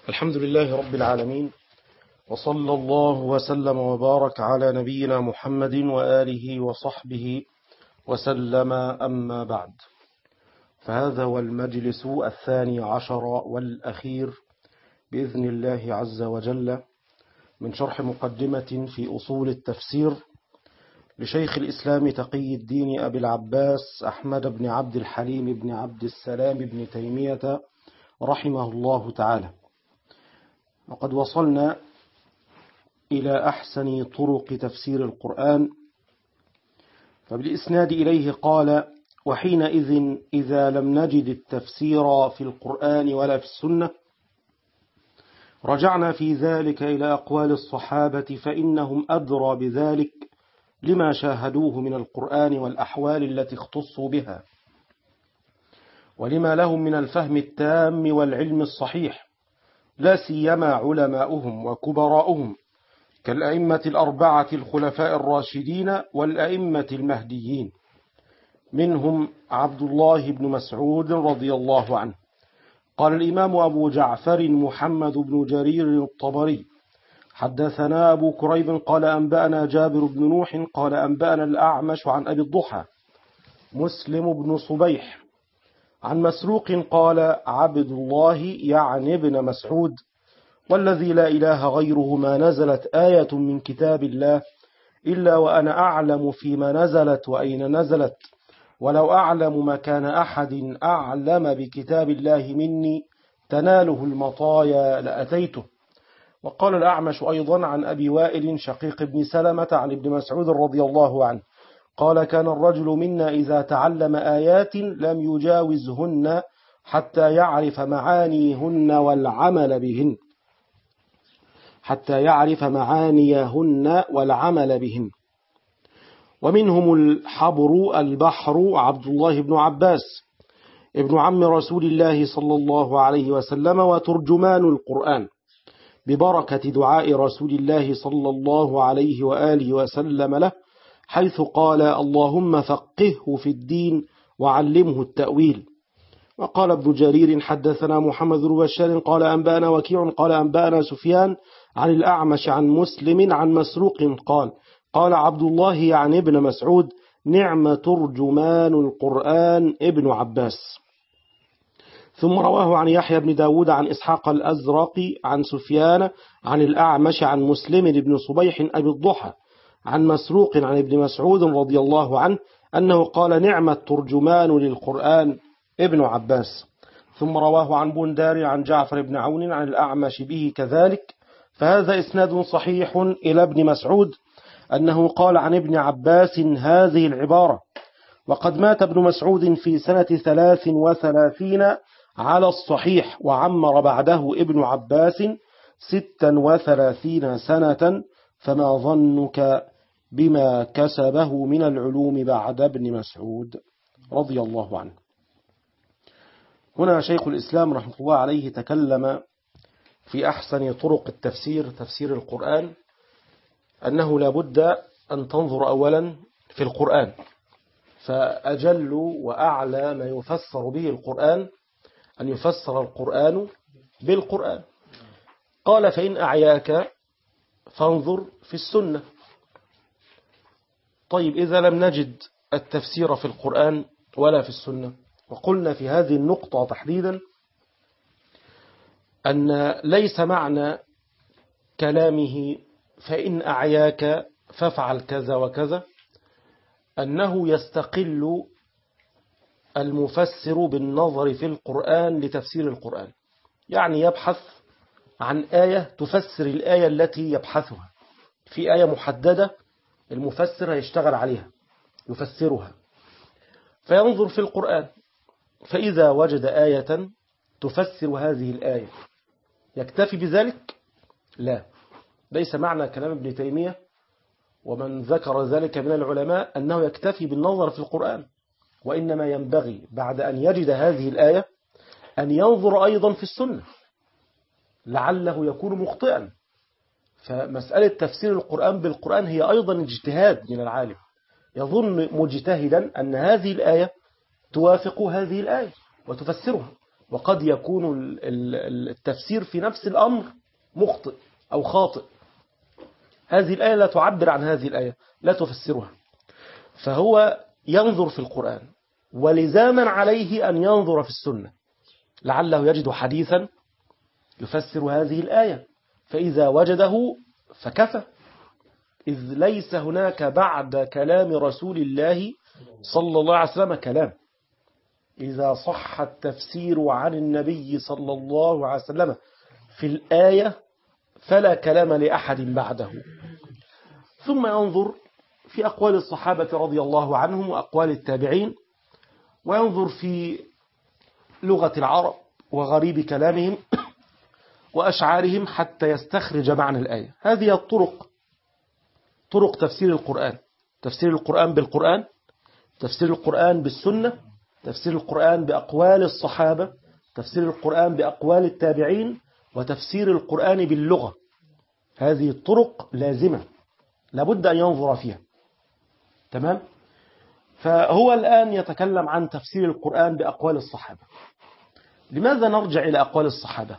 الحمد لله رب العالمين وصلى الله وسلم وبارك على نبينا محمد وآله وصحبه وسلم أما بعد فهذا هو المجلس الثاني عشر والأخير بإذن الله عز وجل من شرح مقدمة في أصول التفسير لشيخ الإسلام تقي الدين أبي العباس أحمد بن عبد الحليم بن عبد السلام بن تيمية رحمه الله تعالى وقد وصلنا إلى أحسن طرق تفسير القرآن فبالإسناد إليه قال وحينئذ إذا لم نجد التفسير في القرآن ولا في السنة رجعنا في ذلك إلى أقوال الصحابة فإنهم أدرى بذلك لما شاهدوه من القرآن والأحوال التي اختصوا بها ولما لهم من الفهم التام والعلم الصحيح لا سيما علماؤهم وكبراؤهم كالأئمة الأربعة الخلفاء الراشدين والأئمة المهديين منهم عبد الله بن مسعود رضي الله عنه قال الإمام أبو جعفر محمد بن جرير الطبري حدثنا أبو كريب قال أنبأنا جابر بن نوح قال أنبأنا الأعمش عن أبي الضحى مسلم بن صبيح عن مسروق قال عبد الله يعني ابن مسعود والذي لا إله غيره ما نزلت آية من كتاب الله إلا وأنا أعلم فيما نزلت وأين نزلت ولو أعلم مكان أحد أعلم بكتاب الله مني تناله المطايا لأتيته وقال الأعمش أيضا عن أبي وائل شقيق بن سلمة عن ابن مسعود رضي الله عنه قال كان الرجل منا إذا تعلم آيات لم يجاوزهن حتى يعرف معانيهن والعمل بهن حتى يعرف معانيهن والعمل بهن ومنهم الحبر البحر عبد الله بن عباس ابن عم رسول الله صلى الله عليه وسلم وترجمان القرآن ببركة دعاء رسول الله صلى الله عليه وآله وسلم له حيث قال اللهم فقهه في الدين وعلمه التأويل وقال ابن جرير حدثنا محمد بن بشار قال أنبأنا وكيع قال أنبأنا سفيان عن الأعمش عن مسلم عن مسروق قال قال عبد الله يعني ابن مسعود نعم ترجمان القرآن ابن عباس ثم رواه عن يحيى بن داود عن إسحاق الأزرق عن سفيان عن الأعمش عن مسلم بن صبيح أبي الضحى عن مسروق عن ابن مسعود رضي الله عنه أنه قال نعم الترجمان للقرآن ابن عباس ثم رواه عن بندار عن جعفر بن عون عن الأعمش به كذلك فهذا إسناد صحيح إلى ابن مسعود أنه قال عن ابن عباس هذه العبارة وقد مات ابن مسعود في سنة ثلاث وثلاثين على الصحيح وعمر بعده ابن عباس ستا وثلاثين سنة فما ظنك بما كسبه من العلوم بعد ابن مسعود رضي الله عنه هنا شيخ الإسلام رحمه الله عليه تكلم في أحسن طرق التفسير تفسير القرآن أنه لابد أن تنظر أولا في القرآن فأجل وأعلى ما يفسر به القرآن أن يفسر القرآن بالقرآن قال فإن أعياك فانظر في السنة طيب إذا لم نجد التفسير في القرآن ولا في السنة وقلنا في هذه النقطة تحديدا أن ليس معنى كلامه فإن أعياك فافعل كذا وكذا أنه يستقل المفسر بالنظر في القرآن لتفسير القرآن يعني يبحث عن آية تفسر الآية التي يبحثها في آية محددة المفسر هيشتغل عليها يفسرها فينظر في القرآن فإذا وجد آية تفسر هذه الآية يكتفي بذلك؟ لا ليس معنى كلام ابن تيمية ومن ذكر ذلك من العلماء أنه يكتفي بالنظر في القرآن وإنما ينبغي بعد أن يجد هذه الآية أن ينظر أيضا في السنة لعله يكون مخطئا فمسألة تفسير القرآن بالقرآن هي أيضا اجتهاد من العالم يظن مجتهدا أن هذه الآية توافق هذه الآية وتفسرها وقد يكون التفسير في نفس الأمر مخطئ أو خاطئ هذه الآية لا تعبر عن هذه الآية لا تفسرها فهو ينظر في القرآن ولزاما عليه أن ينظر في السنة لعله يجد حديثا يفسر هذه الآية فإذا وجده فكفى إذ ليس هناك بعد كلام رسول الله صلى الله عليه وسلم كلام إذا صح التفسير عن النبي صلى الله عليه وسلم في الآية فلا كلام لأحد بعده ثم ينظر في أقوال الصحابة رضي الله عنهم وأقوال التابعين وينظر في لغة العرب وغريب كلامهم وأشعارهم حتى يستخرج معنى الآية هذه الطرق طرق تفسير القرآن تفسير القرآن بالقرآن تفسير القرآن بالسنة تفسير القرآن بأقوال الصحابة تفسير القرآن بأقوال التابعين وتفسير القرآن باللغة هذه الطرق لازمة لابد أن ينظر فيها تمام فهو الآن يتكلم عن تفسير القرآن بأقوال الصحابة لماذا نرجع إلى أقوال الصحابة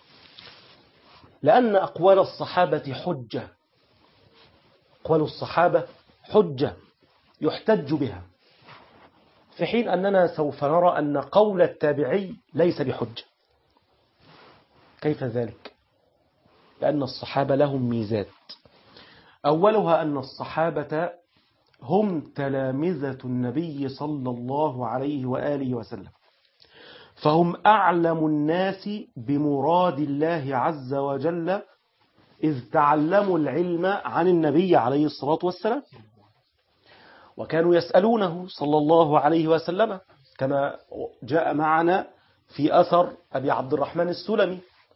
لأن أقوال الصحابة حجة أقوال الصحابة حجة يحتج بها في حين أننا سوف نرى أن قول التابعي ليس بحجة كيف ذلك؟ لأن الصحابة لهم ميزات أولها أن الصحابة هم تلامذة النبي صلى الله عليه وآله وسلم فهم أعلم الناس بمراد الله عز وجل إذ تعلموا العلم عن النبي عليه الصلاة والسلام وكانوا يسألونه صلى الله عليه وسلم كما جاء معنا في أثر أبي عبد الرحمن السلمي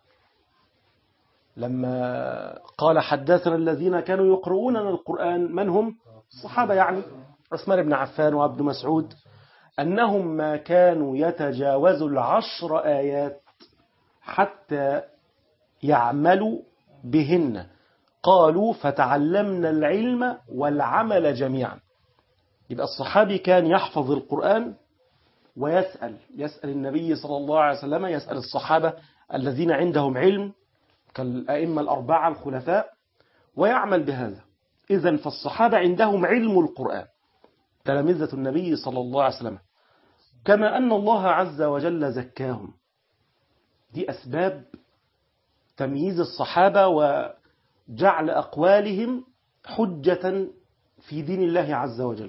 لما قال حدثنا الذين كانوا يقرؤوننا القرآن من هم الصحابة يعني عثمان بن عفان وعبد مسعود أنهم ما كانوا يتجاوزوا العشر آيات حتى يعملوا بهن قالوا فتعلمنا العلم والعمل جميعا يبقى الصحابي كان يحفظ القرآن ويسأل يسأل النبي صلى الله عليه وسلم يسأل الصحابة الذين عندهم علم كالأئمة الأربعة الخلفاء ويعمل بهذا إذا فالصحابة عندهم علم القرآن تلامذة النبي صلى الله عليه وسلم كما أن الله عز وجل زكاهم دي أسباب تمييز الصحابة وجعل أقوالهم حجة في دين الله عز وجل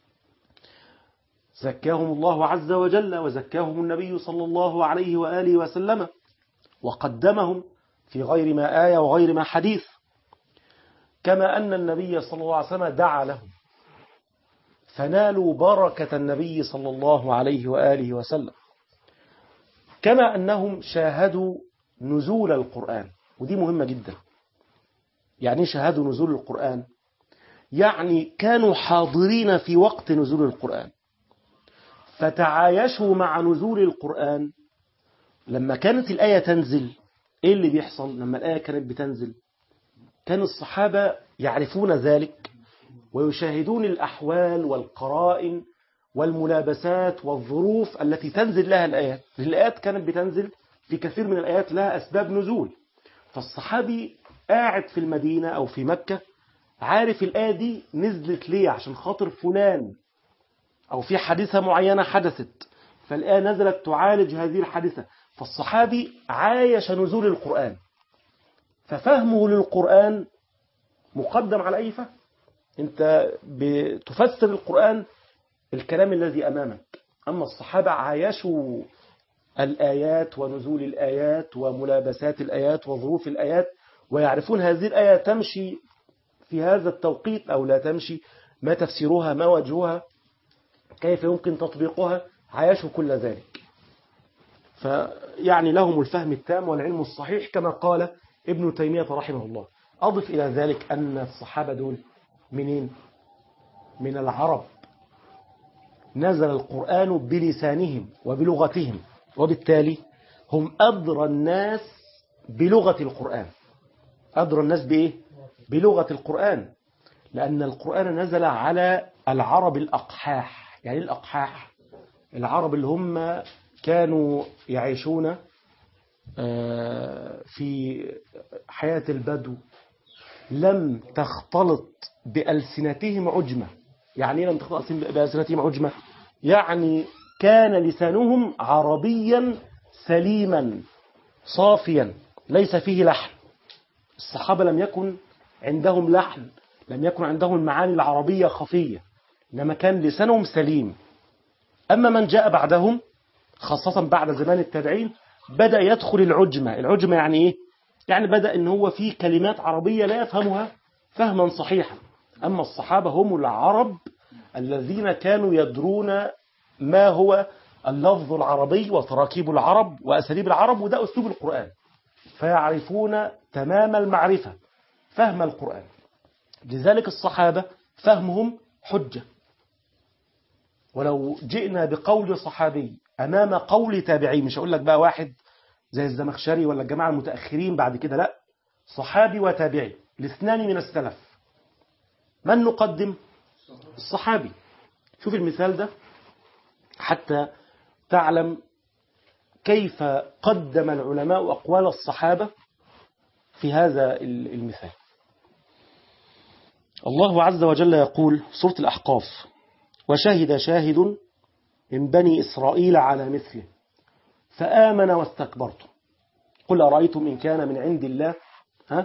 زكاهم الله عز وجل وزكاهم النبي صلى الله عليه وآله وسلم وقدمهم في غير ما آية وغير ما حديث كما أن النبي صلى الله عليه وسلم دعا لهم فنالوا بركة النبي صلى الله عليه وآله وسلم كما أنهم شاهدوا نزول القرآن ودي مهمة جدا يعني شاهدوا نزول القرآن يعني كانوا حاضرين في وقت نزول القرآن فتعايشوا مع نزول القرآن لما كانت الآية تنزل إيه اللي بيحصل لما الآية كانت بتنزل كان الصحابة يعرفون ذلك ويشاهدون الأحوال والقرائن والملابسات والظروف التي تنزل لها الآيات الآيات كانت بتنزل في كثير من الآيات لها أسباب نزول فالصحابي قاعد في المدينة أو في مكة عارف الآية دي نزلت ليه عشان خاطر فلان أو في حادثة معينة حدثت فالآية نزلت تعالج هذه الحادثة فالصحابي عايش نزول القرآن ففهمه للقرآن مقدم على أي فهم أنت بتفسر القرآن الكلام الذي أمامك أما الصحابة عايشوا الآيات ونزول الآيات وملابسات الآيات وظروف الآيات ويعرفون هذه الآية تمشي في هذا التوقيت أو لا تمشي ما تفسيرها ما وجهها كيف يمكن تطبيقها عايشوا كل ذلك فيعني لهم الفهم التام والعلم الصحيح كما قال ابن تيمية رحمه الله أضف إلى ذلك أن الصحابة دول منين من العرب نزل القرآن بلسانهم وبلغتهم وبالتالي هم أدرى الناس بلغة القرآن أدرى الناس بإيه؟ بلغة القرآن لأن القرآن نزل على العرب الأقحاح يعني الأقحاح العرب اللي هم كانوا يعيشون في حياة البدو لم تختلط بألسنتهم عجمة يعني لم تختلط بألسنتهم عجمة يعني كان لسانهم عربيا سليما صافيا ليس فيه لحن الصحابة لم يكن عندهم لحن لم يكن عندهم المعاني العربية خفية إنما كان لسانهم سليم أما من جاء بعدهم خاصة بعد زمان التابعين بدأ يدخل العجمة العجمة يعني إيه؟ يعني بدأ إن هو في كلمات عربية لا يفهمها فهما صحيحا أما الصحابة هم العرب الذين كانوا يدرون ما هو اللفظ العربي وتراكيب العرب وأساليب العرب وده أسلوب القرآن فيعرفون تمام المعرفة فهم القرآن لذلك الصحابة فهمهم حجة ولو جئنا بقول صحابي أمام قول تابعي مش هقول لك بقى واحد زي الزمخشري ولا الجماعة المتأخرين بعد كده لا صحابي وتابعي الاثنان من السلف من نقدم الصحابي شوف المثال ده حتى تعلم كيف قدم العلماء أقوال الصحابة في هذا المثال الله عز وجل يقول سورة الأحقاف وشهد شاهد من بني إسرائيل على مثله فآمن واستكبرتم قل أرأيتم إن كان من عند الله ها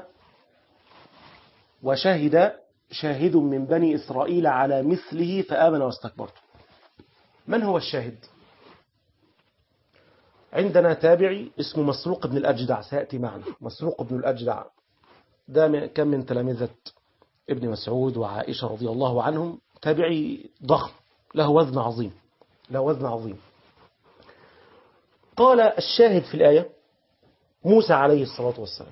وشهد شاهد من بني إسرائيل على مثله فآمن واستكبرتم من هو الشاهد عندنا تابعي اسمه مسروق بن الأجدع سيأتي معنا مسروق بن الأجدع ده كان من تلامذة ابن مسعود وعائشة رضي الله عنهم تابعي ضخم له وزن عظيم له وزن عظيم قال الشاهد في الآية موسى عليه الصلاة والسلام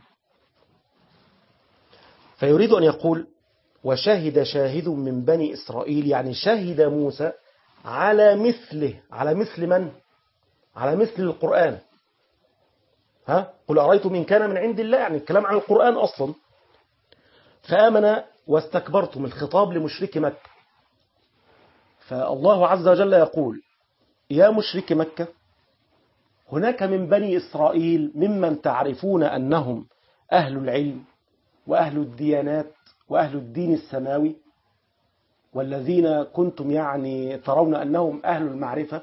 فيريد أن يقول وشهد شاهد من بني إسرائيل يعني شهد موسى على مثله على مثل من؟ على مثل القرآن ها؟ قل أرأيتم إن كان من عند الله يعني الكلام عن القرآن أصلا فآمن واستكبرتم الخطاب لمشرك مكة فالله عز وجل يقول يا مشرك مكة هناك من بني إسرائيل ممن تعرفون أنهم أهل العلم وأهل الديانات وأهل الدين السماوي والذين كنتم يعني ترون أنهم أهل المعرفة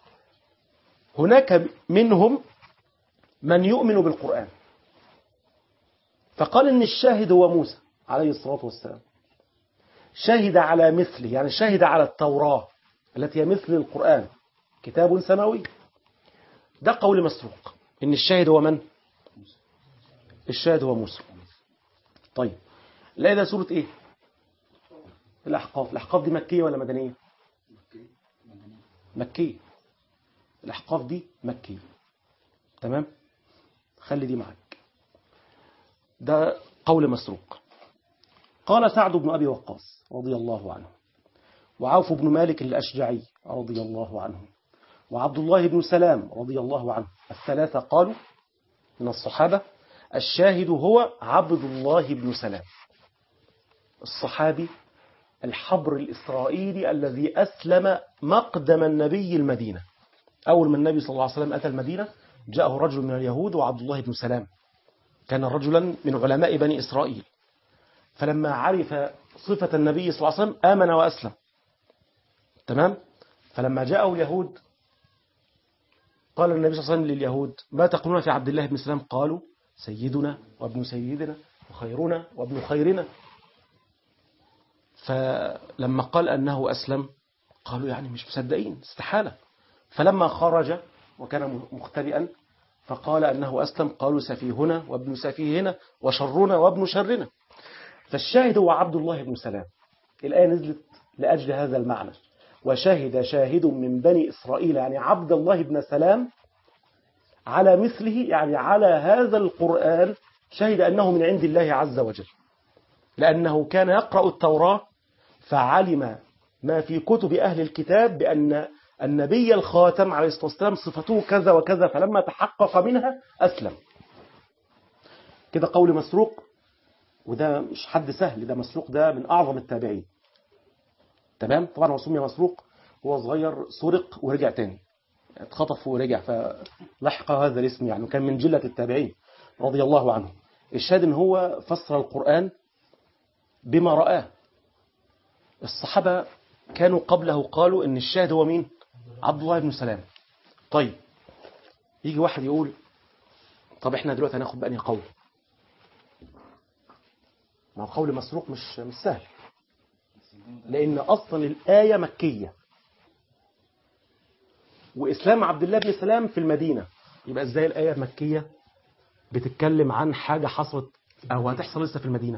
هناك منهم من يؤمن بالقرآن فقال إن الشاهد هو موسى عليه الصلاة والسلام شهد على مثله يعني شهد على التوراة التي هي مثل القرآن كتاب سماوي ده قول مسروق إن الشاهد هو من؟ الشاهد هو موسى طيب لا ده سورة إيه؟ الأحقاف الأحقاف دي مكية ولا مدنية؟ مكية الأحقاف دي مكية تمام؟ خلي دي معك ده قول مسروق قال سعد بن أبي وقاص رضي الله عنه وعوف بن مالك الأشجعي رضي الله عنه وعبد الله بن سلام رضي الله عنه الثلاثة قالوا من الصحابة الشاهد هو عبد الله بن سلام الصحابي الحبر الإسرائيلي الذي أسلم مقدم النبي المدينة أول ما النبي صلى الله عليه وسلم أتى المدينة جاءه رجل من اليهود وعبد الله بن سلام كان رجلا من علماء بني إسرائيل فلما عرف صفة النبي صلى الله عليه وسلم آمن وأسلم تمام فلما جاءه اليهود قال النبي صلى الله عليه وسلم لليهود ما تقولون في عبد الله بن سلام قالوا سيدنا وابن سيدنا وخيرنا وابن خيرنا فلما قال أنه أسلم قالوا يعني مش مصدقين استحالة فلما خرج وكان مختبئا فقال أنه أسلم قالوا سفيهنا وابن سفيهنا وشرنا وابن شرنا فالشاهد هو عبد الله بن سلام الآية نزلت لأجل هذا المعنى وشهد شاهد من بني إسرائيل يعني عبد الله بن سلام على مثله يعني على هذا القرآن شهد أنه من عند الله عز وجل لأنه كان يقرأ التوراة فعلم ما في كتب أهل الكتاب بأن النبي الخاتم عليه الصلاة والسلام صفته كذا وكذا فلما تحقق منها أسلم كده قول مسروق وده مش حد سهل ده مسروق ده من أعظم التابعين تمام طبعا هو سمي مسروق هو صغير سرق ورجع تاني اتخطف ورجع فلحق هذا الاسم يعني وكان من جلة التابعين رضي الله عنه الشاهد ان هو فسر القرآن بما رآه الصحابة كانوا قبله قالوا ان الشاهد هو مين عبد الله بن سلام طيب يجي واحد يقول طب احنا دلوقتي هناخد بأني قول ما هو قول مسروق مش مش سهل لأن أصلا الآية مكية وإسلام عبد الله بن سلام في المدينة يبقى إزاي الآية مكية بتتكلم عن حاجة حصلت أو هتحصل لسه في المدينة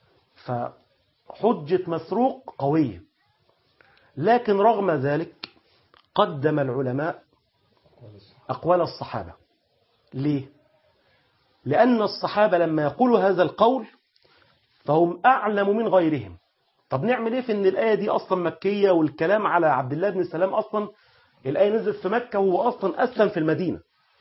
فحجة مسروق قوية لكن رغم ذلك قدم العلماء أقوال الصحابة ليه؟ لأن الصحابة لما يقولوا هذا القول فهم أعلم من غيرهم طب نعمل إيه في أن الآية دي أصلا مكية والكلام على عبد الله بن سلام أصلا الآية نزلت في مكة وهو أصلا أسلم في المدينة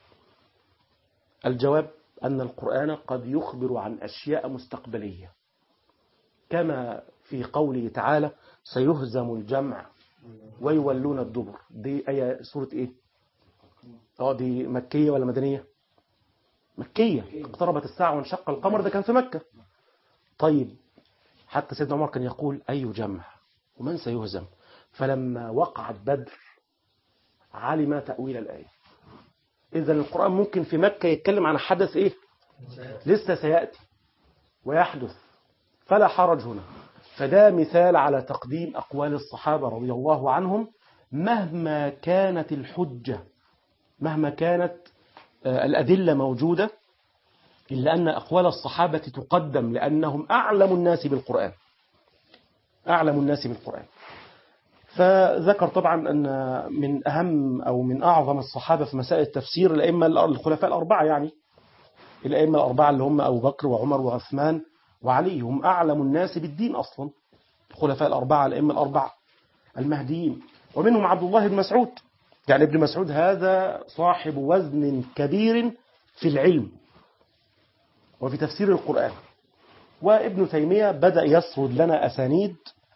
الجواب أن القرآن قد يخبر عن أشياء مستقبلية كما في قوله تعالى سيهزم الجمع ويولون الدبر دي آية سورة إيه؟ اه دي مكية ولا مدنية؟ مكية اقتربت الساعة وانشق القمر ده كان في مكة طيب حتى سيدنا عمر كان يقول أي جمع ومن سيهزم فلما وقعت بدر علم تأويل الآية إذا القرآن ممكن في مكة يتكلم عن حدث إيه لسه سيأتي ويحدث فلا حرج هنا فده مثال على تقديم أقوال الصحابة رضي الله عنهم مهما كانت الحجة مهما كانت الأدلة موجودة إلا أن أقوال الصحابة تقدم لأنهم أعلم الناس بالقرآن أعلم الناس بالقرآن فذكر طبعا أن من أهم أو من أعظم الصحابة في مسائل التفسير الأئمة الخلفاء الأربعة يعني الأئمة الأربعة اللي هم أبو بكر وعمر وعثمان وعلي هم أعلم الناس بالدين أصلا الخلفاء الأربعة الأئمة الأربعة المهديين ومنهم عبد الله بن مسعود يعني ابن مسعود هذا صاحب وزن كبير في العلم وفي تفسير القرآن وابن تيمية بدأ يسرد لنا أسانيد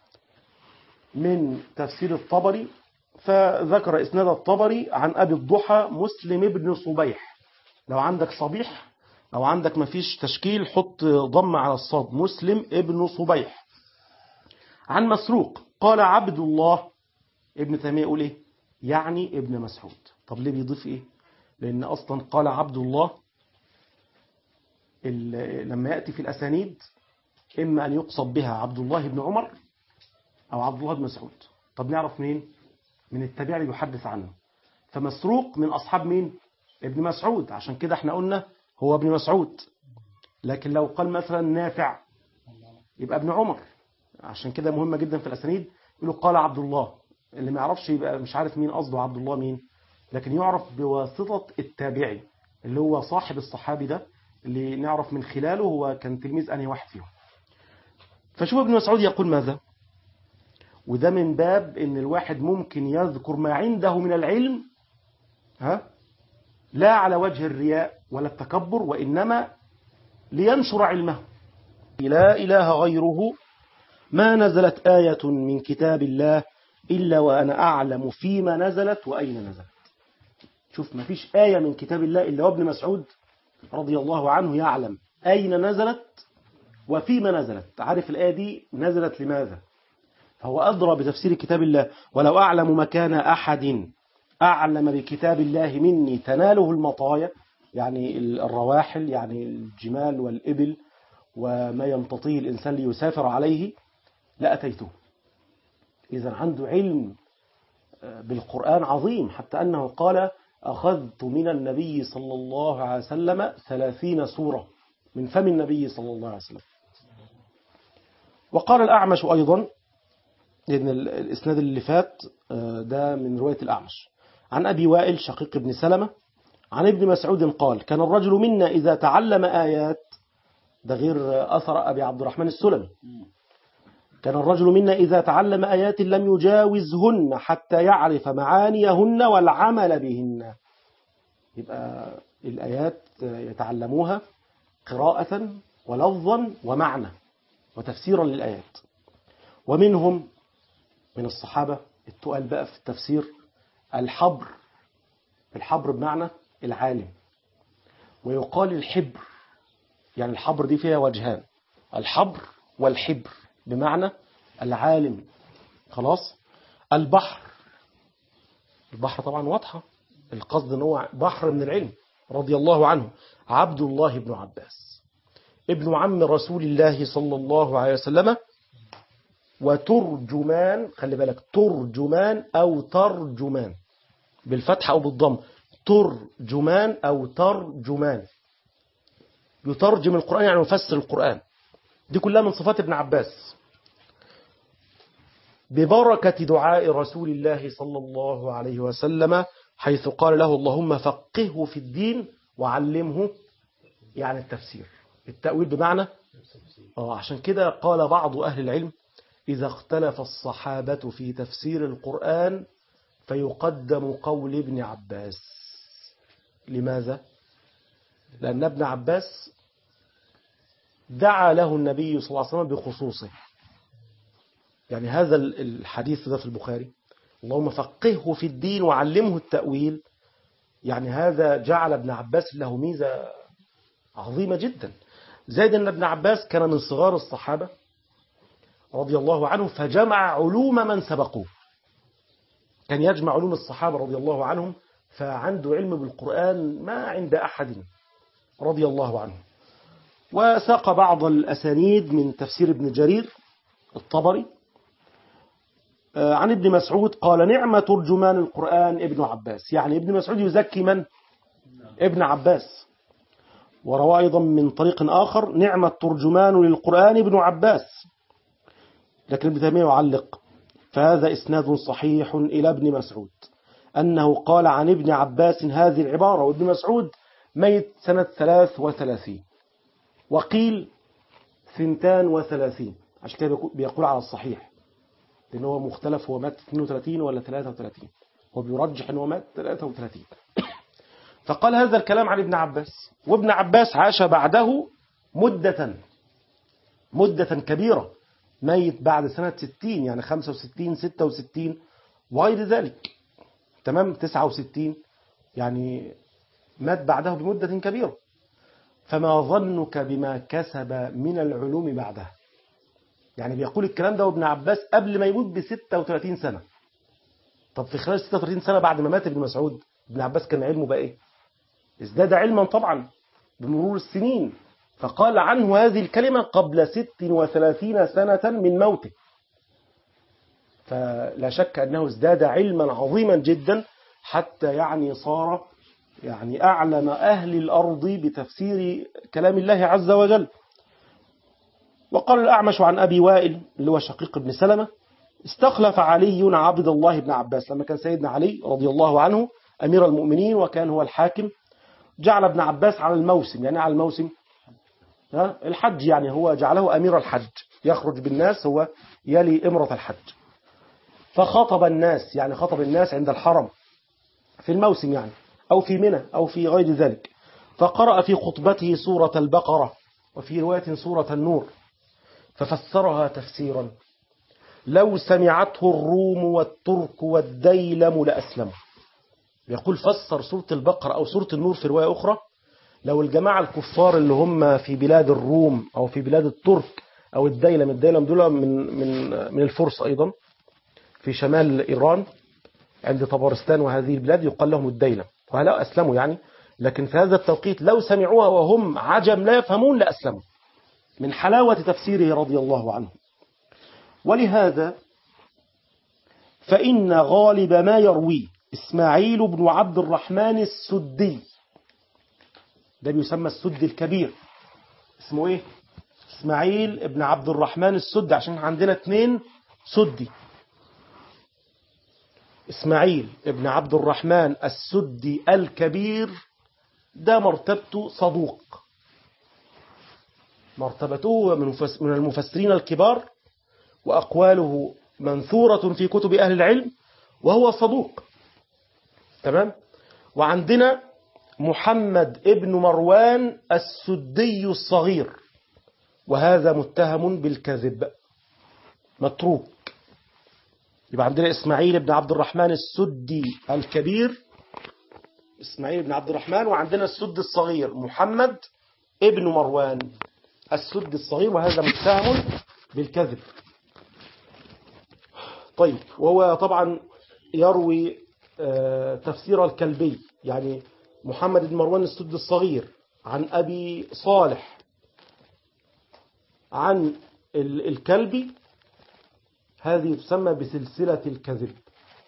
من تفسير الطبري فذكر إسناد الطبري عن أبي الضحى مسلم ابن صبيح لو عندك صبيح أو عندك مفيش تشكيل حط ضم على الصاد مسلم ابن صبيح عن مسروق قال عبد الله ابن تيمية يقول إيه يعني ابن مسعود طب ليه بيضيف إيه لأن أصلا قال عبد الله لما يأتي في الأسانيد إما أن يقصد بها عبد الله بن عمر أو عبد الله بن مسعود طب نعرف مين من التابع اللي يحدث عنه فمسروق من أصحاب مين ابن مسعود عشان كده احنا قلنا هو ابن مسعود لكن لو قال مثلا نافع يبقى ابن عمر عشان كده مهمة جدا في الأسانيد يقولوا قال عبد الله اللي ما يعرفش يبقى مش عارف مين قصده عبد الله مين لكن يعرف بواسطة التابعي اللي هو صاحب الصحابي ده اللي نعرف من خلاله هو كان تلميذ أنهي واحد فيهم فشوف ابن مسعود يقول ماذا وده من باب ان الواحد ممكن يذكر ما عنده من العلم ها لا على وجه الرياء ولا التكبر وإنما لينشر علمه لا إله غيره ما نزلت آية من كتاب الله إلا وأنا أعلم فيما نزلت وأين نزلت شوف ما فيش آية من كتاب الله إلا وابن مسعود رضي الله عنه يعلم أين نزلت وفيما نزلت عارف الآية دي نزلت لماذا فهو أدرى بتفسير كتاب الله ولو أعلم مكان أحد أعلم بكتاب الله مني تناله المطايا يعني الرواحل يعني الجمال والإبل وما يمتطيه الإنسان ليسافر عليه لأتيته إذا عنده علم بالقرآن عظيم حتى أنه قال أخذت من النبي صلى الله عليه وسلم ثلاثين سورة من فم النبي صلى الله عليه وسلم وقال الأعمش أيضا لأن الإسناد اللي فات ده من رواية الأعمش عن أبي وائل شقيق بن سلمة عن ابن مسعود قال كان الرجل منا إذا تعلم آيات ده غير أثر أبي عبد الرحمن السلمي كان الرجل منا إذا تعلم آيات لم يجاوزهن حتى يعرف معانيهن والعمل بهن يبقى الآيات يتعلموها قراءة ولفظا ومعنى وتفسيرا للآيات ومنهم من الصحابة التقال بقى في التفسير الحبر الحبر بمعنى العالم ويقال الحبر يعني الحبر دي فيها وجهان الحبر والحبر بمعنى العالم خلاص البحر البحر طبعا واضحة القصد ان هو بحر من العلم رضي الله عنه عبد الله بن عباس ابن عم رسول الله صلى الله عليه وسلم وترجمان خلي بالك ترجمان أو ترجمان بالفتح أو بالضم ترجمان أو ترجمان يترجم القرآن يعني يفسر القرآن دي كلها من صفات ابن عباس ببركة دعاء رسول الله صلى الله عليه وسلم حيث قال له اللهم فقهه في الدين وعلمه يعني التفسير التأويل بمعنى آه عشان كده قال بعض أهل العلم إذا اختلف الصحابة في تفسير القرآن فيقدم قول ابن عباس لماذا؟ لأن ابن عباس دعا له النبي صلى الله عليه وسلم بخصوصه يعني هذا الحديث ده في البخاري اللهم فقهه في الدين وعلمه التأويل يعني هذا جعل ابن عباس له ميزة عظيمة جدا زائد أن ابن عباس كان من صغار الصحابة رضي الله عنه فجمع علوم من سبقوه كان يجمع علوم الصحابة رضي الله عنهم فعنده علم بالقرآن ما عند أحد رضي الله عنه وساق بعض الأسانيد من تفسير ابن جرير الطبري عن ابن مسعود قال نعم ترجمان القرآن ابن عباس يعني ابن مسعود يزكي من؟ ابن عباس وروى أيضا من طريق آخر نعم الترجمان للقرآن ابن عباس لكن ابن تيمية يعلق فهذا إسناد صحيح إلى ابن مسعود أنه قال عن ابن عباس هذه العبارة وابن مسعود ميت سنة ثلاث وثلاثين وقيل ثنتان وثلاثين عشان كده بيقول على الصحيح لأنه هو مختلف هو مات 32 ولا 33 هو بيرجح أنه مات 33 فقال هذا الكلام عن ابن عباس وابن عباس عاش بعده مدة مدة كبيرة ميت بعد سنة 60 يعني 65 66 وغير ذلك تمام 69 يعني مات بعده بمدة كبيرة فما ظنك بما كسب من العلوم بعدها يعني بيقول الكلام ده وابن عباس قبل ما يموت ب 36 سنة طب في خلال 36 سنة بعد ما مات ابن مسعود ابن عباس كان علمه بقى ايه ازداد علما طبعا بمرور السنين فقال عنه هذه الكلمة قبل 36 سنة من موته فلا شك أنه ازداد علما عظيما جدا حتى يعني صار يعني أعلم أهل الأرض بتفسير كلام الله عز وجل وقال الأعمش عن أبي وائل اللي هو شقيق ابن سلمة استخلف علي عبد الله بن عباس لما كان سيدنا علي رضي الله عنه أمير المؤمنين وكان هو الحاكم جعل ابن عباس على الموسم يعني على الموسم ها الحج يعني هو جعله أمير الحج يخرج بالناس هو يلي إمرة الحج فخاطب الناس يعني خطب الناس عند الحرم في الموسم يعني أو في منى أو في غير ذلك فقرأ في خطبته سورة البقرة وفي رواية سورة النور ففسرها تفسيرا لو سمعته الروم والترك والديلم لأسلموا يقول فسر سورة البقرة أو سورة النور في رواية أخرى لو الجماعة الكفار اللي هم في بلاد الروم أو في بلاد الترك أو الديلم الديلم دول من من من الفرس أيضا في شمال إيران عند طبرستان وهذه البلاد يقال لهم الديلم وهلا أسلموا يعني لكن في هذا التوقيت لو سمعوها وهم عجم لا يفهمون لأسلموا من حلاوة تفسيره رضي الله عنه ولهذا فإن غالب ما يرويه إسماعيل بن عبد الرحمن السدي ده بيسمى السدي الكبير اسمه ايه إسماعيل بن عبد الرحمن السدي عشان عندنا اثنين سدي إسماعيل بن عبد الرحمن السدي الكبير ده مرتبته صدوق مرتبته من المفسرين الكبار وأقواله منثورة في كتب أهل العلم وهو صدوق تمام وعندنا محمد ابن مروان السدي الصغير وهذا متهم بالكذب متروك يبقى عندنا إسماعيل بن عبد الرحمن السدي الكبير إسماعيل بن عبد الرحمن وعندنا السد الصغير محمد ابن مروان السد الصغير وهذا متهم بالكذب طيب وهو طبعا يروي آه، تفسير الكلبي يعني محمد بن مروان السد الصغير عن أبي صالح عن ال- الكلبي هذه تسمى بسلسلة الكذب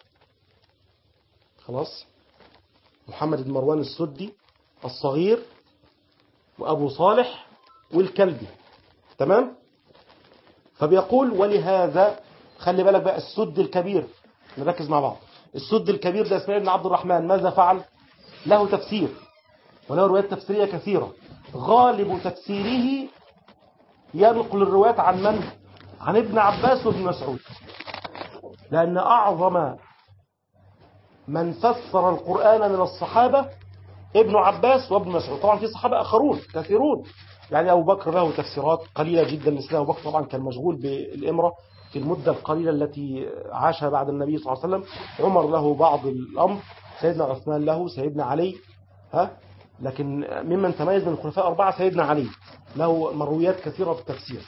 خلاص محمد بن مروان السدي الصغير وأبو صالح والكلبي تمام فبيقول ولهذا خلي بالك بقى السد الكبير نركز مع بعض السد الكبير ده اسماعيل بن عبد الرحمن ماذا فعل له تفسير وله روايات تفسيرية كثيرة غالب تفسيره ينقل الروايات عن من عن ابن عباس وابن مسعود لأن أعظم من فسر القرآن من الصحابة ابن عباس وابن مسعود طبعا في صحابة آخرون كثيرون يعني أبو بكر له تفسيرات قليلة جدا مثل أبو بكر طبعا كان مشغول بالإمرة في المدة القليلة التي عاشها بعد النبي صلى الله عليه وسلم عمر له بعض الأمر سيدنا عثمان له سيدنا علي ها لكن ممن تميز من الخلفاء أربعة سيدنا علي له مرويات كثيرة في التفسير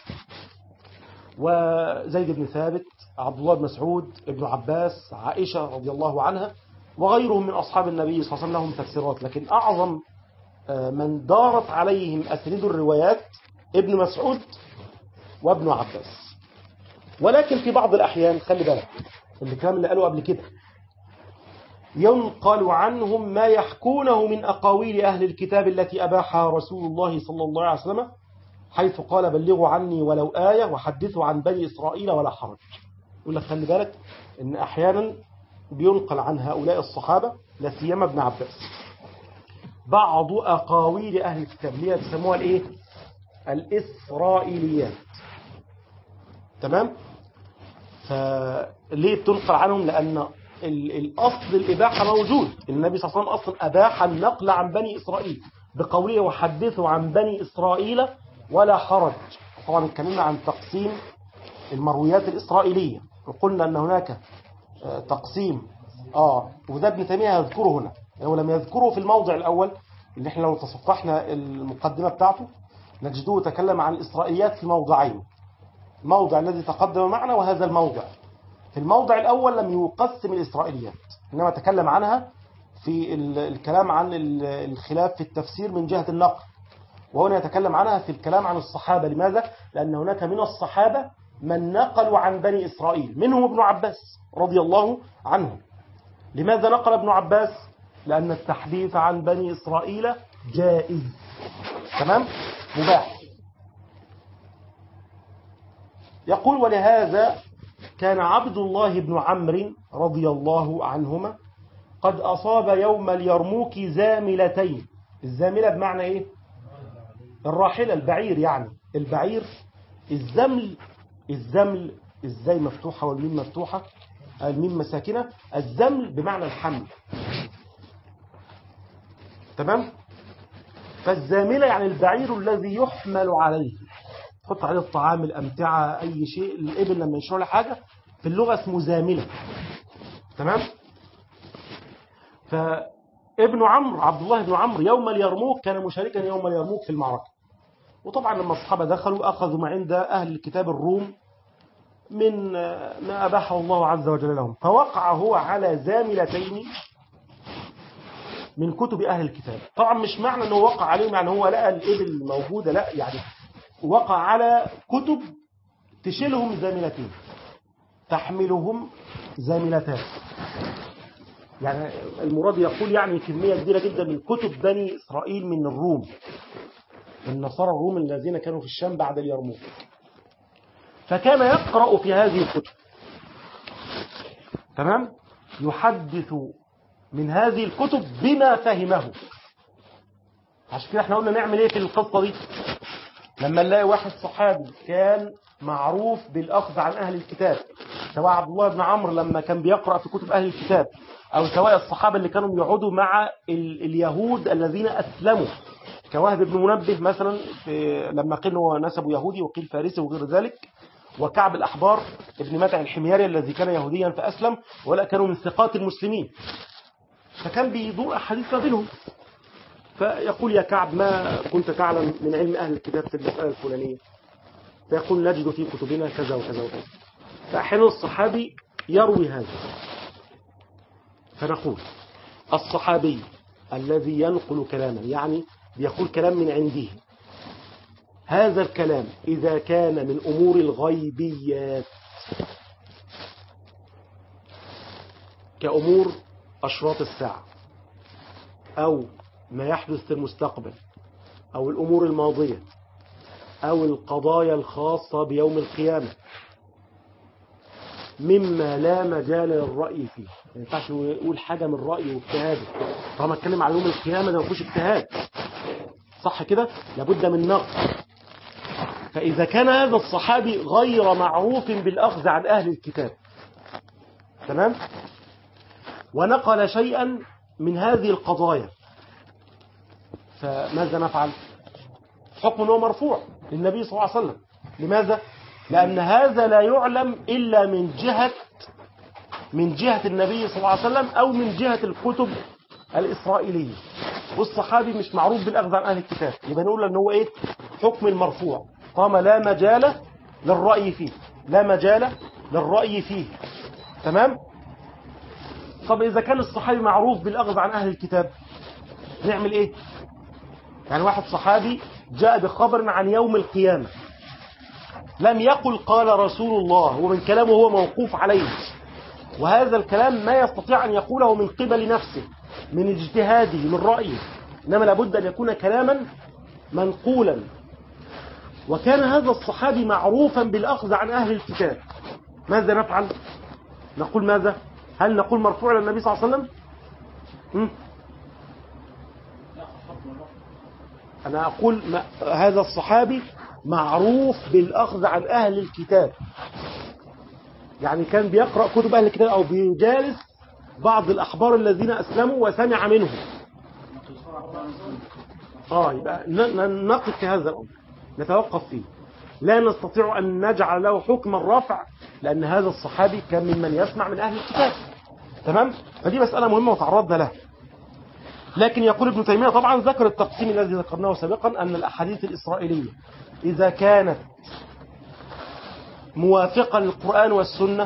وزيد بن ثابت عبد الله بن مسعود ابن عباس عائشة رضي الله عنها وغيرهم من أصحاب النبي صلى الله عليه وسلم لهم تفسيرات لكن أعظم من دارت عليهم أسند الروايات ابن مسعود وابن عباس ولكن في بعض الأحيان خلي بالك الكلام اللي قالوا قبل كده ينقل عنهم ما يحكونه من أقاويل أهل الكتاب التي أباحها رسول الله صلى الله عليه وسلم حيث قال بلغوا عني ولو آية وحدثوا عن بني إسرائيل ولا حرج يقول لك خلي بالك إن أحيانا بينقل عن هؤلاء الصحابة لا سيما ابن عباس بعض أقاويل أهل الكتاب اللي هي تسموها الإيه؟ الإسرائيليات تمام؟ فليه بتنقل عنهم لأن الأصل الإباحة موجود النبي صلى الله عليه وسلم أصلا أباح النقل عن بني إسرائيل بقوله وحدثوا عن بني إسرائيل ولا حرج طبعا اتكلمنا عن تقسيم المرويات الإسرائيلية وقلنا أن هناك تقسيم آه وده ابن تيمية يذكره هنا لو لم يذكره في الموضع الأول اللي احنا لو تصفحنا المقدمة بتاعته نجده تكلم عن الإسرائيليات في موضعين الموضع الذي تقدم معنا وهذا الموضع في الموضع الأول لم يقسم الإسرائيليات إنما تكلم عنها في الكلام عن الخلاف في التفسير من جهة النقل وهنا يتكلم عنها في الكلام عن الصحابة لماذا؟ لأن هناك من الصحابة من نقلوا عن بني إسرائيل منهم ابن عباس رضي الله عنه لماذا نقل ابن عباس؟ لأن التحديث عن بني إسرائيل جائز تمام؟ مباح يقول ولهذا كان عبد الله بن عمرو رضي الله عنهما قد أصاب يوم اليرموك زاملتين الزاملة بمعنى إيه؟ الراحلة البعير يعني البعير الزمل الزمل ازاي مفتوحة والميم مفتوحة الميم مساكنة الزمل بمعنى الحمل تمام فالزاملة يعني البعير الذي يحمل عليه تحط عليه الطعام الأمتعة أي شيء الإبل لما يشرب له حاجة في اللغة اسمه زاملة تمام فابن عمرو عبد الله بن عمرو يوم اليرموك كان مشاركا يوم اليرموك في المعركة وطبعا لما الصحابة دخلوا أخذوا ما عند أهل الكتاب الروم من ما أباحه الله عز وجل لهم فوقع هو على زاملتين من كتب أهل الكتاب طبعا مش معنى أنه وقع عليهم يعني هو لقى الإبل موجودة لا يعني وقع على كتب تشيلهم زاملتين تحملهم زاملتان يعني المراد يقول يعني كمية كبيرة جدا من كتب بني إسرائيل من الروم النصارى الروم الذين كانوا في الشام بعد اليرموك فكان يقرأ في هذه الكتب تمام يحدث من هذه الكتب بما فهمه عشان كده احنا قلنا نعمل ايه في القصة دي لما نلاقي واحد صحابي كان معروف بالأخذ عن أهل الكتاب سواء عبد الله بن عمرو لما كان بيقرأ في كتب أهل الكتاب أو سواء الصحابة اللي كانوا يقعدوا مع ال اليهود الذين أسلموا كوهب بن منبه مثلا في لما قيل هو نسبه يهودي وقيل فارسي وغير ذلك وكعب الأحبار ابن متع الحميري الذي كان يهوديا فأسلم ولا كانوا من ثقات المسلمين فكان بيدور أحاديث ما بينهم فيقول يا كعب ما كنت تعلم من علم أهل الكتاب في المسألة الفلانية فيقول نجد في كتبنا كذا وكذا وكذا فأحيانا الصحابي يروي هذا فنقول الصحابي الذي ينقل كلاما يعني بيقول كلام من عنده هذا الكلام إذا كان من أمور الغيبيات كأمور أشراط الساعة أو ما يحدث في المستقبل أو الأمور الماضية أو القضايا الخاصة بيوم القيامة مما لا مجال للرأي فيه ما ينفعش يقول حاجة من رأيه واجتهاده طالما اتكلم على يوم القيامة ده ما فيهوش اجتهاد صح كده لابد من نقد فإذا كان هذا الصحابي غير معروف بالأخذ عن أهل الكتاب تمام ونقل شيئا من هذه القضايا فماذا نفعل حكم أنه مرفوع للنبي صلى الله عليه وسلم لماذا لأن هذا لا يعلم إلا من جهة من جهة النبي صلى الله عليه وسلم أو من جهة الكتب الإسرائيلية والصحابي مش معروف بالأخذ عن أهل الكتاب يبقى نقول أنه هو إيه حكم المرفوع طالما لا مجال للرأي فيه لا مجال للرأي فيه تمام طب إذا كان الصحابي معروف بالأخذ عن أهل الكتاب نعمل إيه يعني واحد صحابي جاء بخبر عن يوم القيامة لم يقل قال رسول الله ومن كلامه هو موقوف عليه وهذا الكلام ما يستطيع أن يقوله من قبل نفسه من اجتهاده من رأيه إنما لابد أن يكون كلاما منقولا وكان هذا الصحابي معروفا بالأخذ عن أهل الكتاب ماذا نفعل نقول ماذا هل نقول مرفوع للنبي صلى الله عليه وسلم م? أنا أقول ما هذا الصحابي معروف بالأخذ عن أهل الكتاب يعني كان بيقرأ كتب أهل الكتاب أو بيجالس بعض الأحبار الذين أسلموا وسمع منهم آه يبقى نقف في هذا الأمر نتوقف فيه لا نستطيع أن نجعل له حكم الرفع لأن هذا الصحابي كان ممن يسمع من أهل الكتاب تمام فدي مسألة مهمة وتعرضنا لها لكن يقول ابن تيمية طبعا ذكر التقسيم الذي ذكرناه سابقا أن الأحاديث الإسرائيلية إذا كانت موافقة للقرآن والسنة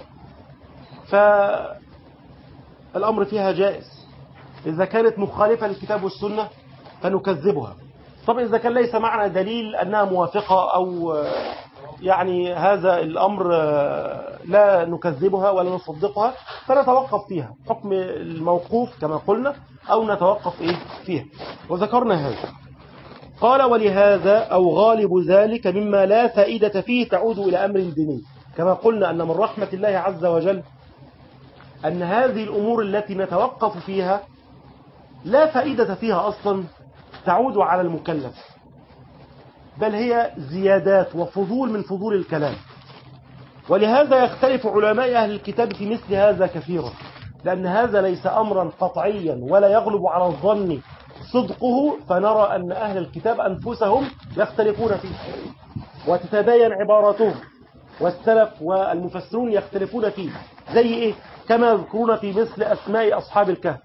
فالأمر فيها جائز إذا كانت مخالفة للكتاب والسنة فنكذبها طب إذا كان ليس معنا دليل أنها موافقة أو يعني هذا الأمر لا نكذبها ولا نصدقها فنتوقف فيها حكم الموقوف كما قلنا أو نتوقف إيه فيها وذكرنا هذا قال ولهذا أو غالب ذلك مما لا فائدة فيه تعود إلى أمر ديني كما قلنا أن من رحمة الله عز وجل أن هذه الأمور التي نتوقف فيها لا فائدة فيها أصلا تعود على المكلف بل هي زيادات وفضول من فضول الكلام ولهذا يختلف علماء أهل الكتاب في مثل هذا كثيرا لأن هذا ليس أمرا قطعيا ولا يغلب على الظن صدقه فنرى أن أهل الكتاب أنفسهم يختلفون فيه وتتباين عباراتهم والسلف والمفسرون يختلفون فيه زي إيه كما يذكرون في مثل أسماء أصحاب الكهف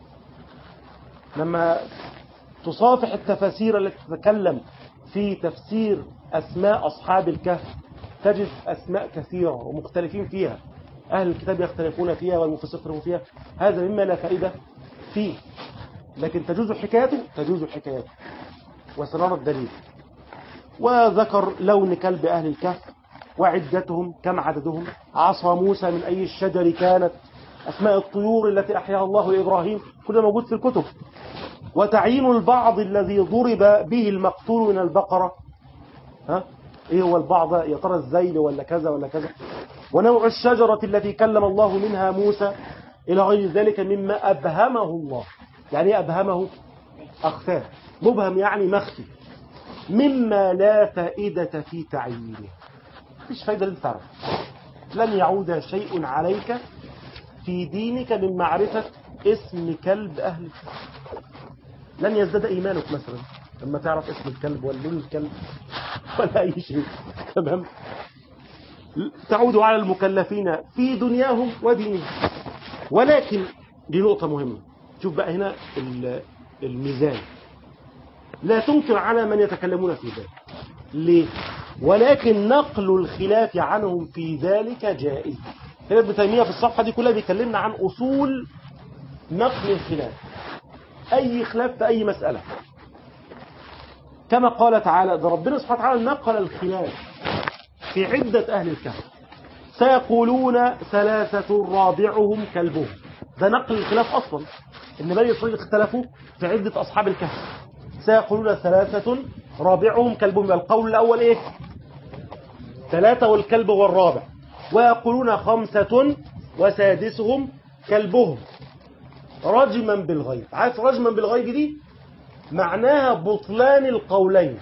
لما تصافح التفاسير التي تتكلم في تفسير أسماء أصحاب الكهف تجد أسماء كثيرة ومختلفين فيها أهل الكتاب يختلفون فيها والمفسرون يختلفون فيها هذا مما لا فائدة فيه لكن تجوز حكايته تجوز حكايته وسنرى الدليل وذكر لون كلب أهل الكهف وعدتهم كم عددهم عصا موسى من أي الشجر كانت أسماء الطيور التي أحياها الله لإبراهيم كل موجود في الكتب وتعيين البعض الذي ضرب به المقتول من البقرة ها ايه هو البعض يا ترى الزيل ولا كذا ولا كذا ونوع الشجرة التي كلم الله منها موسى إلى غير ذلك مما أبهمه الله يعني ايه أبهمه أخفاه مبهم يعني مخفي مما لا فائدة في تعيينه مفيش فايدة للتعرف لن يعود شيء عليك في دينك من معرفة اسم كلب أهل لن يزداد إيمانك مثلا لما تعرف اسم الكلب ولا لون الكلب ولا أي شيء تمام تعود على المكلفين في دنياهم ودينهم ولكن دي نقطة مهمة شوف بقى هنا الميزان لا تنكر على من يتكلمون في ذلك ليه ولكن نقل الخلاف عنهم في ذلك جائز هنا ابن تيمية في الصفحة دي كلها بيكلمنا عن أصول نقل الخلاف أي خلاف في أي مسألة كما قال تعالى ده ربنا سبحانه وتعالى نقل الخلاف في عدة أهل الكهف سيقولون ثلاثة رابعهم كلبهم ده نقل الخلاف أصلا إن بني إسرائيل اختلفوا في عدة أصحاب الكهف سيقولون ثلاثة رابعهم كلبهم القول الأول إيه ثلاثة والكلب والرابع ويقولون خمسة وسادسهم كلبهم رجما بالغيب عارف رجما بالغيب دي معناها بطلان القولين